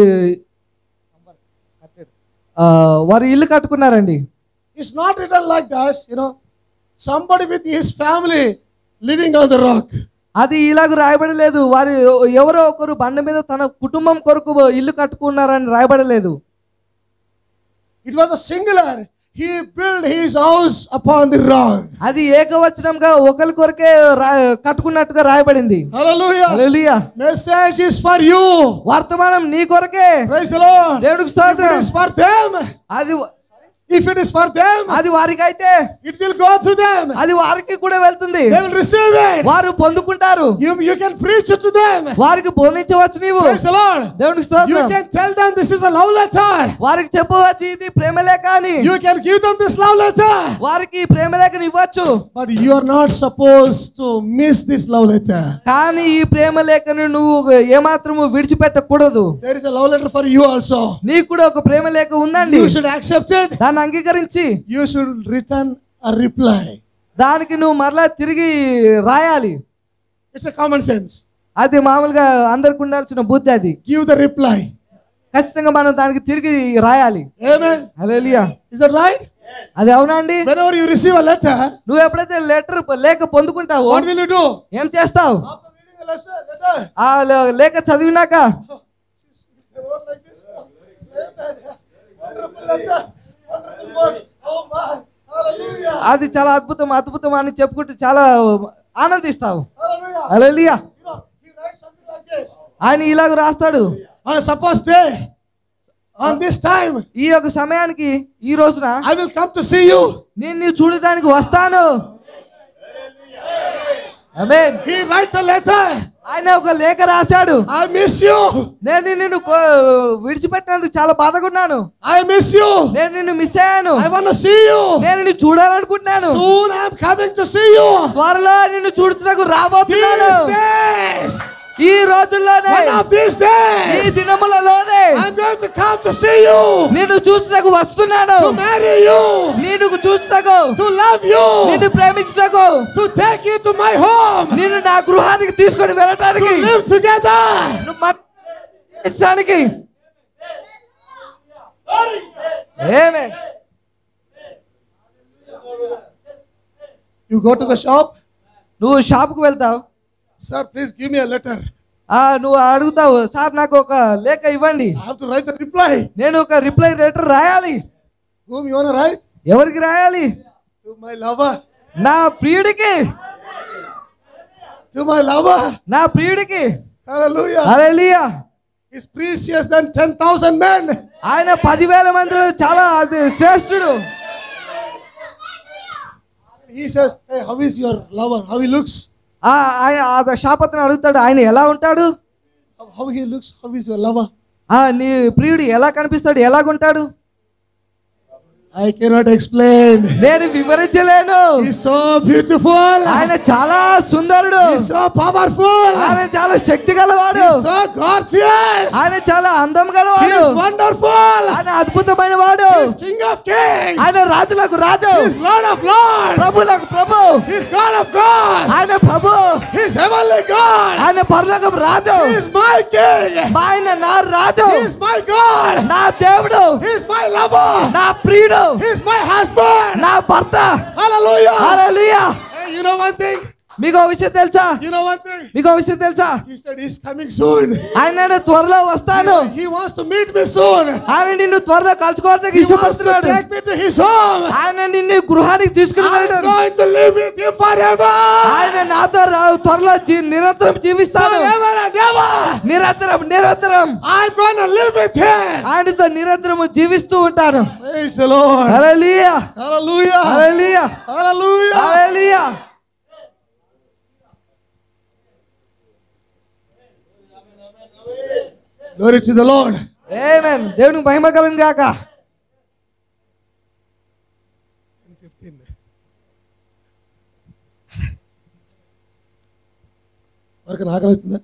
ఆ, వారు ఇల్లు కట్టుకున్నారండి It's not written like this, you know. Somebody with his family living on the rock. అది ఇలాగ రాయబడలేదు వారు ఎవరో ఒకరు బండ మీద తన కుటుంబం కొరకు ఇల్లు కట్టుకున్నారని రాయబడలేదు It was a singular. He built his house upon the rock. అది ఏకవచనంగా ఒకరి కొరకే రా కట్టుకున్నట్టుగా రాయబడింది Hallelujah. Hallelujah Message is for you. వర్తమానం నీ కొరకే Praise the Lord. దేవుడికి If స్తోత్రం it is for them, అది if it is for them, అది వారికి అయితే it will go to them. అది వారికి కూడా వెళ్తుంది They will receive it. వారు పొందుకుంటారు You, you can preach it to them. వారికి బోధించవచ్చు నీవు Praise the Lord. దేవునికి You స్తోత్రం can tell them this is a love letter. వారికి చెప్పవచ్చు ఇది ప్రేమ లేఖ అని You can give them this love letter. వారికి ఈ ప్రేమ లేఖను ఇవ్వచ్చు But you are not supposed to miss this love letter. కానీ ఈ ప్రేమ లేఖను నువ్వు ఏమాత్రము విడిచిపెట్టకూడదు There is a love letter for you also. నీకు కూడా ఒక ప్రేమ లేఖ ఉందండి You should accept it. దాన్ని అంగీకరించి You should return a reply. దానికి నువ్వు మరలా తిరిగి రాయాలి It's a common sense. అది మామూలుగా అందరికి ఉండాల్సిన బుద్ధి అది Give the reply. ఖచ్చితంగా మనం దానికి తిరిగి రాయాలి Amen. Hallelujah Is that right? అది అవునా అండి Whenever you receive a letter, నువ్వు ఎప్పుడైతే లెటర్ లేఖ పొందుకుంటావో what will you do? ఏం చేస్తావు After reading the letter, letter ఆ లే- లేఖ చదివినాక they wrote like this. Amen. Wonderful letter. Wonderful words. Oh my. Hallelujah. అది చాలా అద్భుతం అద్భుతం అని చెప్పుకుంటూ చాలా ఆనందిస్తావు Hallelujah. Hallelujah You know, he writes something like this. ఆయన ఇలాగ రాస్తాడు On a supposed day, on this time, ఈ యొక్క సమయానికి ఈ రోజున I will come to see you. నేను నీ చూడటానికి వస్తాను ఆమేన్. He writes a letter. ఆయన ఒక లేఖ రాశాడు I miss you. నేను నిన్ను కో- విడిచిపెట్టినందుకు చాలా బాధగా ఉన్నాను I miss you. నేను నిన్ను మిస్ అయ్యాను I want to see you. నేను నిన్ను చూడాలనుకుంటున్నాను Soon I am coming to see you. త్వరలో నిన్ను చూడటకు రాబోతున్నాను These days, ఈ రోజుల్లోనే one of these ఈ days, దినములలోనే I'm going to come to to see you, నిన్ను చూసినకు వస్తున్నాను to marry you, నిన్ను చూసినకు to love you, నిన్ను ప్రేమించినకు to take you to my home, నిన్ను నా గృహానికి తీసుకొని to వెళ్ళటానికి live together. నువ్వు మరణించడానికి ఏమే You go to the shop, నువ్వు షాప్కి వెళ్తావు sir, please give me a letter. ఆ నువ్వు అడుగుతావు సార్ నాకు ఒక లేఖ ఇవ్వండి I have to write the reply. నేను ఒక రిప్లై లెటర్ రాయాలి Whom you want to write? ఎవరికి రాయాలి To my lover. నా ప్రియుడికి To my lover. నా ప్రియుడికి Hallelujah. హల్లెలూయా He's precious than 10,000 men. ఆయన పదివేల మందిలో చాలా అది శ్రేష్ఠుడు He says, Hey, how is your lover? How he looks? ఆ ఆయన ఆ షాపత్ని అడుగుతాడు ఆయన ఎలా ఉంటాడు How, how he looks? How is your lover? ఆ నీ ప్రియుడు ఎలా కనిపిస్తాడు ఎలాగుంటాడు I cannot explain. నేను వివరించలేను He's so beautiful. ఆయన చాలా సుందరుడు He's so powerful. ఆయన చాలా శక్తి గలవాడు He's so gorgeous. ఆయన చాలా అందం He గలవాడు is wonderful. ఆయన అద్భుతమైన వాడు He's King of Kings. ఆయన రాజులకు రాజు He's Lord of Lords. ప్రభులకు Prabhu He's God of gods. ఆయన ప్రభు He's heavenly God. ఆయన పరలోకం రాజు He's my King. మా ఆయన నా రాజు He's my God. నా దేవుడు He's my lover. నా ప్రియుడు He's my husband. నా భర్త Hallelujah. Hallelujah Hey, you know one thing? మీకు ఒక విషయం తెలుసా You know one thing? మీకు ఒక విషయం తెలుసా He said he's coming soon. ఆయన నేను త్వరలో వస్తాను He wants to meet me soon. ఆయన నిన్ను త్వరలో కలుసుకోవడానికి He wants to ఇష్టపడుతున్నాడు take me to his home. ఆయన నిన్ను గృహానికి తీసుకుని I'm వెళ్ళాడు going to live with him forever. ఆయన నాతో రా- త్వరలో జీ- నిరంతరం జీవిస్తాను Forever and ever. నిరంతరం నిరంతరం I'm going to live with him. ఆయనతో నిరంతరం జీవిస్తూ ఉంటాను Praise the Lord. Hallelujah Hallelujah. Hallelujah Hallelujah. Hallelujah Glory to the Lord. ఆమేన్ దేవునికి మహిమ కలుగును గాక 15. వరకు ఆకలి అవుతుందా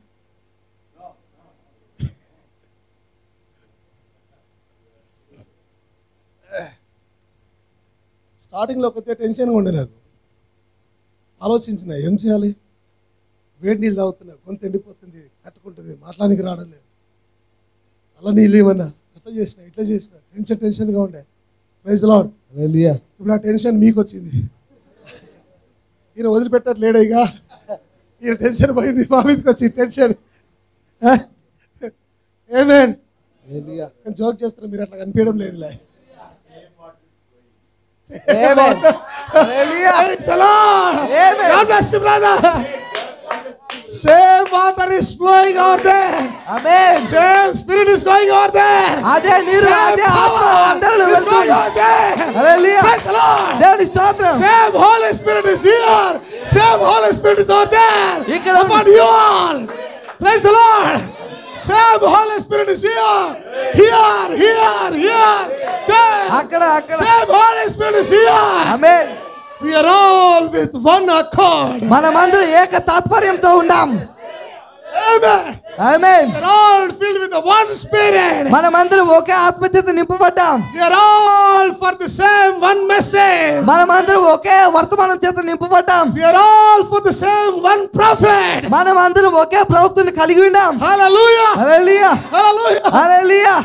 స్టార్టింగ్లో కొద్దిగా టెన్షన్గా ఉండే నాకు ఆలోచించిన ఏం చేయాలి వేడి నీళ్ళు తాగుతున్నా గొంతు ఎండిపోతుంది కట్టుకుంటుంది మాట్లాడానికి రావడం లేదు చల్ల నీళ్ళు ఏమన్నా అట్లా చేసిన ఇట్లా చేసిన టెన్షన్ టెన్షన్గా ఉండే ప్రైజ్ లాడ్ హల్లెలూయా ఇప్పుడు ఆ టెన్షన్ మీకు వచ్చింది ఈయన వదిలిపెట్టట్లేడు ఇక ఈయన టెన్షన్ పోయింది మా మీదకి వచ్చి టెన్షన్ ఏమేన్ హల్లెలూయా నేను జోక్ చేస్తున్నా మీరు అట్లా కనిపించడం లేదులే ఆమేన్ హల్లెలూయా Praise the Lord. Amen. God bless you, brother. Same water is flowing over there. Amen Same spirit is going over there. అదే నీరు Same అదే ఆత్మ power అందరిలో is going వెళ్తుంది over there. Hallelujah Praise the Lord. దేవుని స్తోత్రం Same Holy Spirit is here. Same Holy Spirit is out there. ఇక్కడ ఉంది. Upon you all. Praise the Lord. Same Holy Spirit is here. Here, here, here. There. అక్కడ అక్కడ Same Holy Spirit is here. Amen We are all with one accord. మనమందరం ఏక తాత్పర్యంతో ఉన్నాం Amen. Amen We are all filled with the one Spirit. మనమందరం ఒకే ఆత్మచేత నింపబడ్డాం We are all for the same one message. మనమందరం ఒకే వర్తమానం చేత నింపబడ్డాం We are all for the same one prophet. మనమందరం ఒకే ప్రవక్తని కలిగి ఉన్నాం Hallelujah. Hallelujah Hallelujah. Hallelujah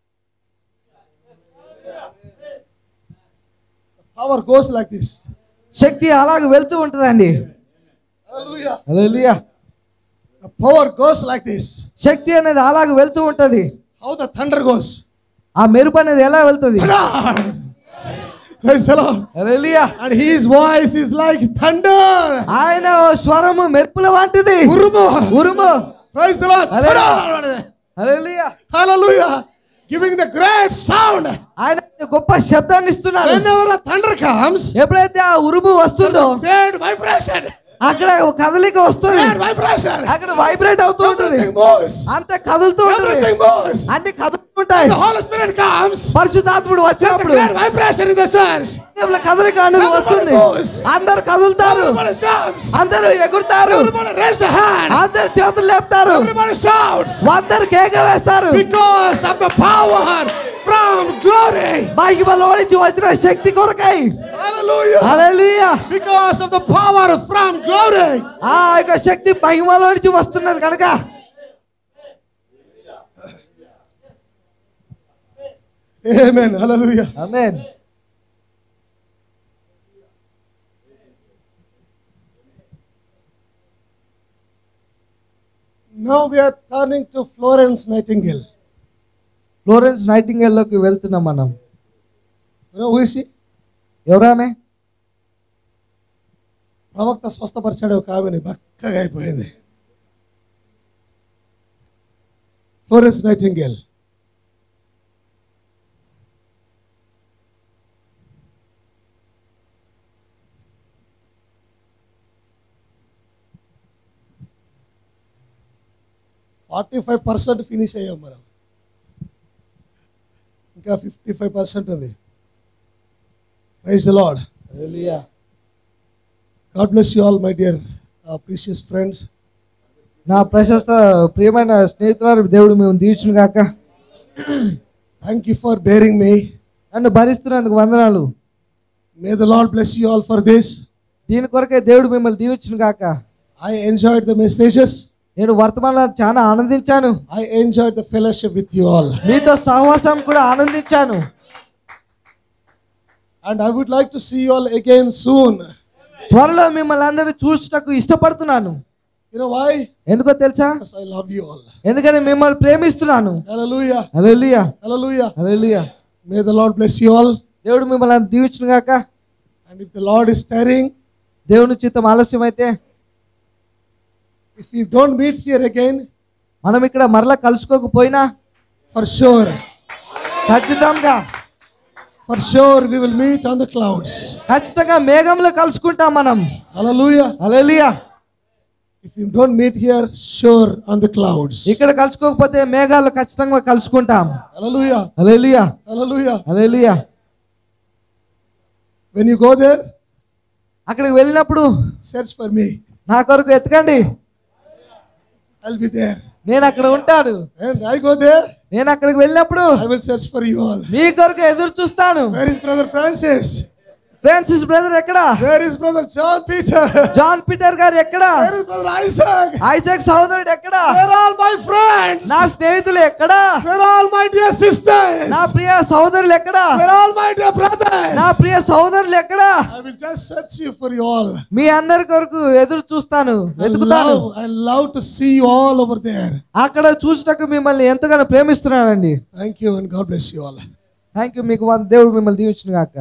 Power goes like this. శక్తి అలాగ వెళ్తూ ఉంటుందండి Hallelujah. Hallelujah The power goes like this. శక్తి అనేది అలాగ వెళ్తూ ఉంటది How the thunder goes. ఆ మెరుపు అనేది ఎలా వెళ్తుంది Praise the Lord. Hallelujah And his voice is like thunder. ఆయన స్వరము మెరుపుల వంటిది Urumu. ఉరుము Praise the Lord. Hallelujah. Hallelujah Hallelujah. Giving the great sound. ఆయన గొప్ప శబ్దాన్ని ఇస్తున్నాడు Whenever a thunder comes, ఎప్పుడైతే ఆ ఉరుము వస్తుందో great vibration. అక్కడ ఒక కదలిక వస్తుంది Great vibration. అక్కడ వైబ్రేట్ అవుతూ ఉంటుంది Everything moves. అంత కదులుతూ ఉంటుంది Everything moves. అన్ని కదులుతూ ఉంటాయి The Holy Spirit comes. పరిశుద్ధాత్ముడు There's a వచ్చినప్పుడు great vibration in the church. దేవుళ్ళ కదలిక అనేది వస్తుంది అందరు కదులుతారు Everybody jumps. అందరూ ఎగురుతారు Everybody raise the hand. అందరు చేతులు లేపుతారు Everybody shouts. అందరు కేక వేస్తారు Because of the power from glory. మహిమలో నుంచి వచ్చిన శక్తి కొరకై Hallelujah. Hallelujah Because of the power from glory. ఆ యొక్క శక్తి మహిమలో నుంచి వస్తున్నది కనుక Amen. Hallelujah. Amen Now we are turning to Florence Nightingale. Florence Nightingale లోకి వెళ్తున్నాం మనం You know who is she? ఎవరామె ప్రవక్త స్వస్థపరిచాడు ఒక ఆమెని బక్కగా అయిపోయింది Florence Nightingale forty five percent finish అయ్యాం మనం ఇంకా ఫిఫ్టీ ఫైవ్ పర్సెంట్ ఉంది praise Lord hallelujah God bless you all, my dear uh, precious friends. నా ప్రశస్త ప్రియమైన స్నేహితులారు దేవుడు మేము దీవించును గాక Thank you for bearing me. నన్ను భరిస్తున్నందుకు వందనాలు May the Lord bless you all for this. దీని కొరకే దేవుడు మిమ్మల్ని దీవించును గాక I enjoyed the messages. నేను వర్తమానాలు చాలా ఆనందించాను I enjoyed the fellowship with you all. మీతో సహవాసం కూడా ఆనందించాను And I would like to see you all again soon. త్వరలో మిమ్మల్ని అందరినీ చూసుటకు ఇష్టపడుతున్నాను You know why? ఎందుకో తెలుసా Because I love you all. ఎందుకని మిమ్మల్ని ప్రేమిస్తున్నాను Hallelujah. Hallelujah Hallelujah. Hallelujah May the Lord bless you all. దేవుడు మిమ్మల్ని దీవించును గాక And if the Lord is stirring, దేవుని చిత్తం ఆలస్యం అయితే if we don't meet here again, మనం ఇక్కడ మరలా కలుసుకోకపోయినా for sure, ఖచ్చితంగా for sure we will meet on the clouds. ఖచ్చితంగా మేఘంలో కలుసుకుంటాం మనం Hallelujah. Hallelujah If we don't meet here, sure on the clouds. ఇక్కడ కలుసుకోకపోతే మేఘాలు ఖచ్చితంగా కలుసుకుంటాం Hallelujah. Hallelujah Hallelujah. Hallelujah When you go there, అక్కడికి వెళ్ళినప్పుడు search for me. నా కొరకు ఎతకండి I'll be there. నేను అక్కడ ఉంటాను And I go there, నేను అక్కడికి వెళ్ళినప్పుడు I will search for you all. మీ కొరకు ఎదురు చూస్తాను Where is Brother Francis? Francis brother ఎక్కడ Where is Brother John Peter? John Peter గారు ఎక్కడ Where is Brother Isaac? Isaac సహోదరుడు ఎక్కడ Where are all my friends? నా స్నేహితులు ఎక్కడ Where are all my dear sisters? నా ప్రియ సహోదరులు ఎక్కడ Where are all my dear brothers? నా ప్రియ సహోదరులు ఎక్కడ I will just search you for you all. మీ అందరి కొరకు ఎదురు చూస్తాను I వెతుకుతాను love, I love to see you all over there. అక్కడ చూసినకు మిమ్మల్ని ఎంతగానో ప్రేమిస్తున్నానండి Thank you and God bless you all. Thank you మీకు వంద- దేవుడు మిమ్మల్ని దీవించిన గాక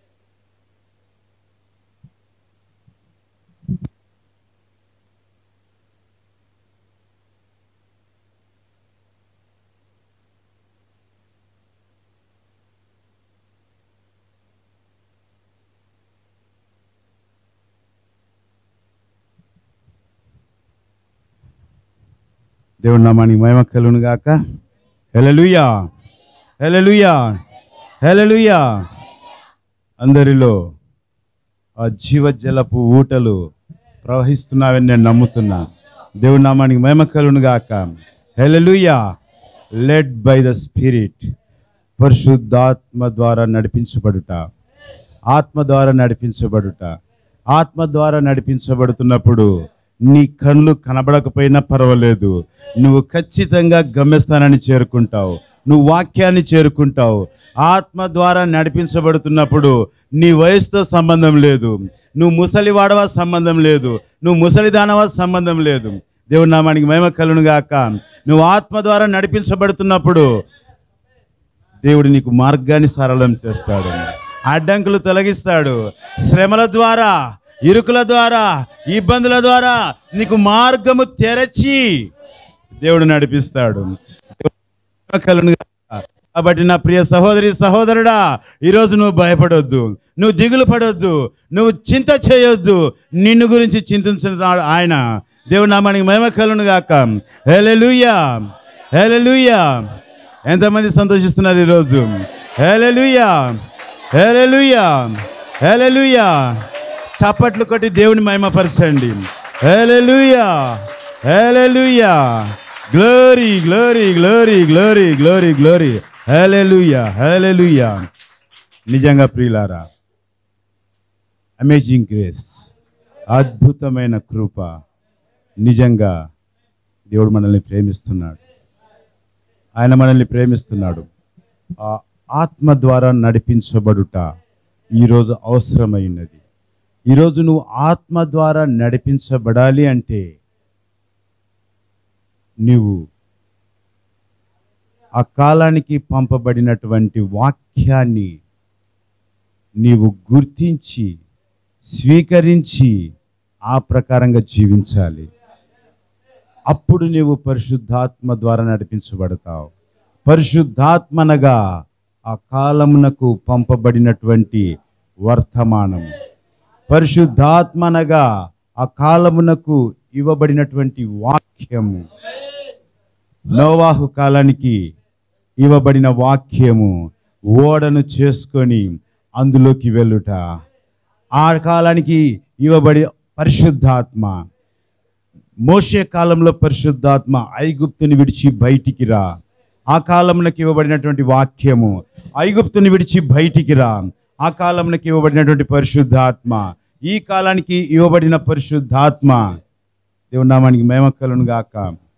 దేవుడి నామానికి మహిమ కలుగును గాక హెలలుయా హెలలుయా హెలలుయా అందరిలో ఆ జీవజలపు ఊటలు ప్రవహిస్తున్నావని నేను నమ్ముతున్నా దేవుడి నామానికి మహిమ కలుగును గాక hallelujah led by the spirit పరిశుద్ధాత్మ ద్వారా నడిపించబడుట ఆత్మ ద్వారా నడిపించబడుట ఆత్మ ద్వారా నడిపించబడుతున్నప్పుడు నీ కళ్ళు కనబడకపోయినా పర్వాలేదు నువ్వు ఖచ్చితంగా గమ్యస్థానాన్ని చేరుకుంటావు నువ్వు వాక్యాన్ని చేరుకుంటావు ఆత్మ ద్వారా నడిపించబడుతున్నప్పుడు నీ వయసుతో సంబంధం లేదు నువ్వు ముసలివాడవా సంబంధం లేదు నువ్వు ముసలిదానవా సంబంధం లేదు దేవుడి నామానికి మహిమ కలును గాక నువ్వు ఆత్మ ద్వారా నడిపించబడుతున్నప్పుడు దేవుడు నీకు మార్గాన్ని సరళం చేస్తాడు అడ్డంకులు తొలగిస్తాడు శ్రమల ద్వారా ఇరుకుల ద్వారా ఇబ్బందుల ద్వారా నీకు మార్గము తెరచి దేవుడు నడిపిస్తాడు కలును గాక. కాబట్టి నా ప్రియ సహోదరి సహోదరుడా ఈరోజు నువ్వు భయపడొద్దు నువ్వు దిగులు పడొద్దు నువ్వు చింత చేయొద్దు నిన్ను గురించి చింతించున్నాడు ఆయన దేవుడు నామానికి మహిమ కలును గాక హెలెలుయా హెలెలుయా ఎంతమంది సంతోషిస్తున్నారు ఈరోజు హేలెలుయా హేలెలుయా హేలెలుయా చప్పట్లు కొట్టి దేవుని మహిమపరచండి hallelujah hallelujah glory glory glory glory glory glory hallelujah hallelujah నిజంగా ప్రియులారా అమేజింగ్ గ్రేస్ అద్భుతమైన కృప నిజంగా దేవుడు మనల్ని ప్రేమిస్తున్నాడు ఆయన మనల్ని ప్రేమిస్తున్నాడు ఆ ఆత్మ ద్వారా నడిపించబడుట ఈరోజు అవసరమైనది ఈరోజు నువ్వు ఆత్మ ద్వారా నడిపించబడాలి అంటే నీవు ఆ కాలానికి పంపబడినటువంటి వాక్యాన్ని నీవు గుర్తించి స్వీకరించి ఆ ప్రకారంగా జీవించాలి అప్పుడు నీవు పరిశుద్ధాత్మ ద్వారా నడిపించబడతావు పరిశుద్ధాత్మనగా ఆ కాలమునకు పంపబడినటువంటి వర్తమానం పరిశుద్ధాత్మనగా ఆ కాలమునకు ఇవ్వబడినటువంటి వాక్యము నోవాహు కాలానికి ఇవ్వబడిన వాక్యము ఓడను చేసుకొని అందులోకి వెళ్ళుట ఆ కాలానికి ఇవ్వబడి పరిశుద్ధాత్మ మోషే కాలంలో పరిశుద్ధాత్మ ఐగుప్తుని విడిచి బయటికి రా ఆ కాలమునకి ఇవ్వబడినటువంటి వాక్యము ఐగుప్తుని విడిచి బయటికి రా ఆ కాలమునకి ఇవ్వబడినటువంటి పరిశుద్ధాత్మ ఈ కాలానికి ఇవ్వబడిన పరిశుద్ధాత్మ దేవుని నామానికి మేమక్కలను గాక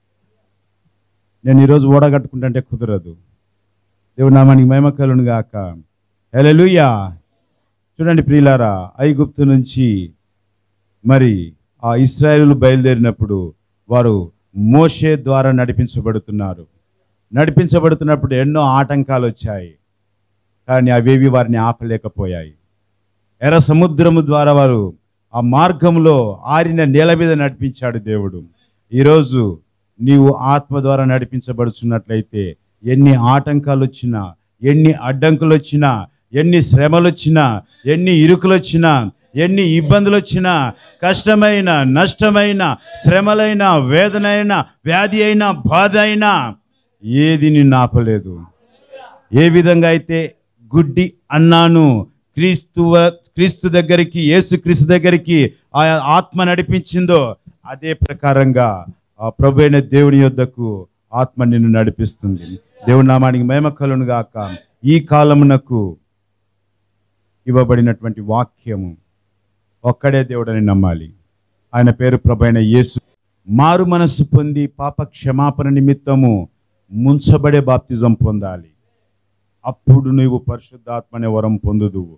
నేను ఈరోజు ఓడగట్టుకుంటుంటే కుదరదు దేవుని నామానికి మేమక్కలను గాక హల్లెలూయా చూడండి ప్రియులారా ఐగుప్తు నుంచి మరి ఆ ఇస్రాయేలు బయలుదేరినప్పుడు వారు మోషే ద్వారా నడిపించబడుతున్నారు నడిపించబడుతున్నప్పుడు ఎన్నో ఆటంకాలు వచ్చాయి కానీ అవేవి వారిని ఆపలేకపోయాయి ఎర్ర సముద్రము ద్వారా వారు ఆ మార్గంలో ఆరిన నేల మీద నడిపించాడు దేవుడు ఈరోజు నీవు ఆత్మ ద్వారా నడిపించబడుచున్నట్లయితే ఎన్ని ఆటంకాలు వచ్చినా ఎన్ని అడ్డంకులు వచ్చినా ఎన్ని శ్రమలు వచ్చినా ఎన్ని ఇరుకులు వచ్చినా ఎన్ని ఇబ్బందులు వచ్చినా కష్టమైన నష్టమైన శ్రమలైన వేదనైన వ్యాధి అయినా బాధ అయినా ఏది నిన్ను ఆపలేదు ఏ విధంగా అయితే గుడ్డి అన్నాను క్రీస్తు క్రీస్తు దగ్గరికి యేసు క్రీస్తు దగ్గరికి ఆ ఆత్మ నడిపించిందో అదే ప్రకారంగా ఆ ప్రభు అయిన దేవుని యొద్దకు ఆత్మ నిన్ను నడిపిస్తుంది దేవుని నామానికి మహిమ కలును గాక ఈ కాలమునకు ఇవ్వబడినటువంటి వాక్యము ఒక్కడే దేవుడని నమ్మాలి ఆయన పేరు ప్రభైన యేసు మారు మనస్సు పొంది పాప క్షమాపణ నిమిత్తము ముంచబడే బాప్తిజం పొందాలి అప్పుడు నువ్వు పరిశుద్ధాత్మ అనే వరం పొందుదువు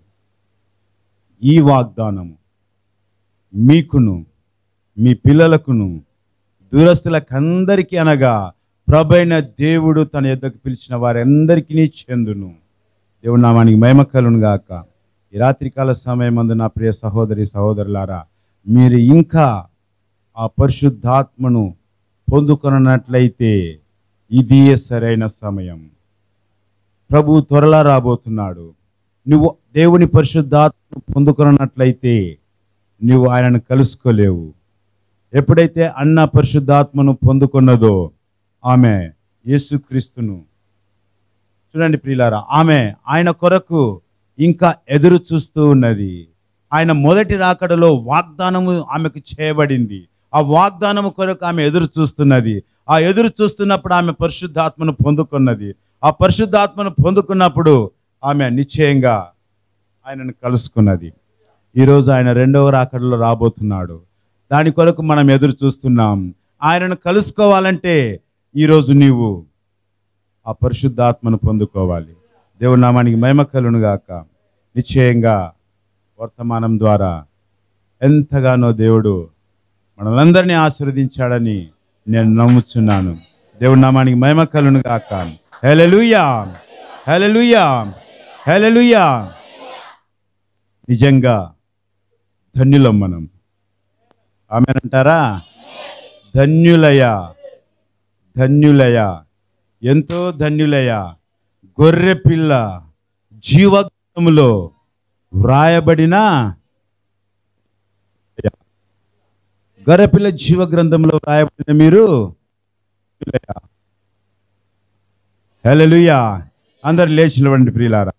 ఈ వాగ్దానము మీకును మీ పిల్లలకును దూరస్తులకందరికీ అనగా ప్రభైన దేవుడు తన యొద్దకు పిలిచిన వారందరికీ చెందును దేవుడి నామానికి మహిమ కలును గాక ఈ రాత్రికాల సమయమందు నా ప్రియ సహోదరి సహోదరులారా మీరు ఇంకా ఆ పరిశుద్ధాత్మను పొందుకొనట్లయితే ఇది సరైన సమయం ప్రభు త్వరలా రాబోతున్నాడు నువ్వు దేవుని పరిశుద్ధాత్మ పొందుకున్నట్లయితే నువ్వు ఆయనను కలుసుకోలేవు ఎప్పుడైతే అన్న పరిశుద్ధాత్మను పొందుకున్నదో ఆమె యేసుక్రీస్తును చూడండి ప్రియులారా ఆమె ఆయన కొరకు ఇంకా ఎదురు చూస్తూ ఉన్నది ఆయన మొదటి రాకడలో వాగ్దానము ఆమెకు చేయబడింది ఆ వాగ్దానము కొరకు ఆమె ఎదురు చూస్తున్నది ఆ ఎదురు చూస్తున్నప్పుడు ఆమె పరిశుద్ధాత్మను పొందుకున్నది ఆ పరిశుద్ధాత్మను పొందుకున్నప్పుడు ఆమె నిశ్చయంగా ఆయనను కలుసుకున్నది ఈరోజు ఆయన రెండవ రాకడలో రాబోతున్నాడు దాని కొరకు మనం ఎదురు చూస్తున్నాం ఆయనను కలుసుకోవాలంటే ఈరోజు నీవు ఆ పరిశుద్ధాత్మను పొందుకోవాలి దేవుని నామానికి మహిమ కలును గాక నిశ్చయంగా వర్తమానం ద్వారా ఎంతగానో దేవుడు మనలందరినీ ఆశీర్వదించాడని నేను నమ్ముచున్నాను దేవుడి నామానికి మహిమ కలును గాక హెలెలుయా హెలెలుయా హెలెలుయా నిజంగా ధన్యులం మనం ఆమెనంటారా ధన్యులయ ధన్యులయ ఎంతో ధన్యులయ గొర్రె పిల్ల జీవగ్రంథములో వ్రాయబడిన గొర్రెపిల్ల జీవ గ్రంథంలో వ్రాయబడిన మీరు హల్లెలూయా అందరు లేచి నిలవండి ప్రియులారా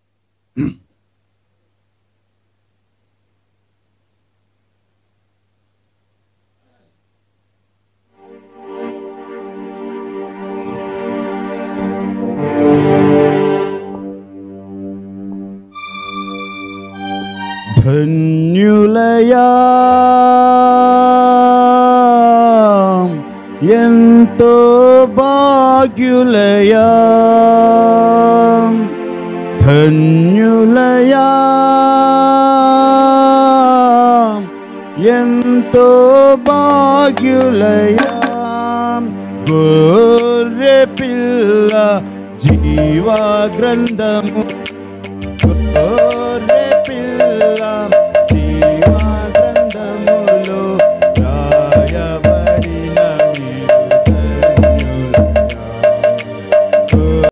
ధన్యులయా ఎంతో భాగ్యులయా ధన్యులయా ఎంతో భాగ్యులయా గొర్రె పిల్ల జీవా గ్రంథము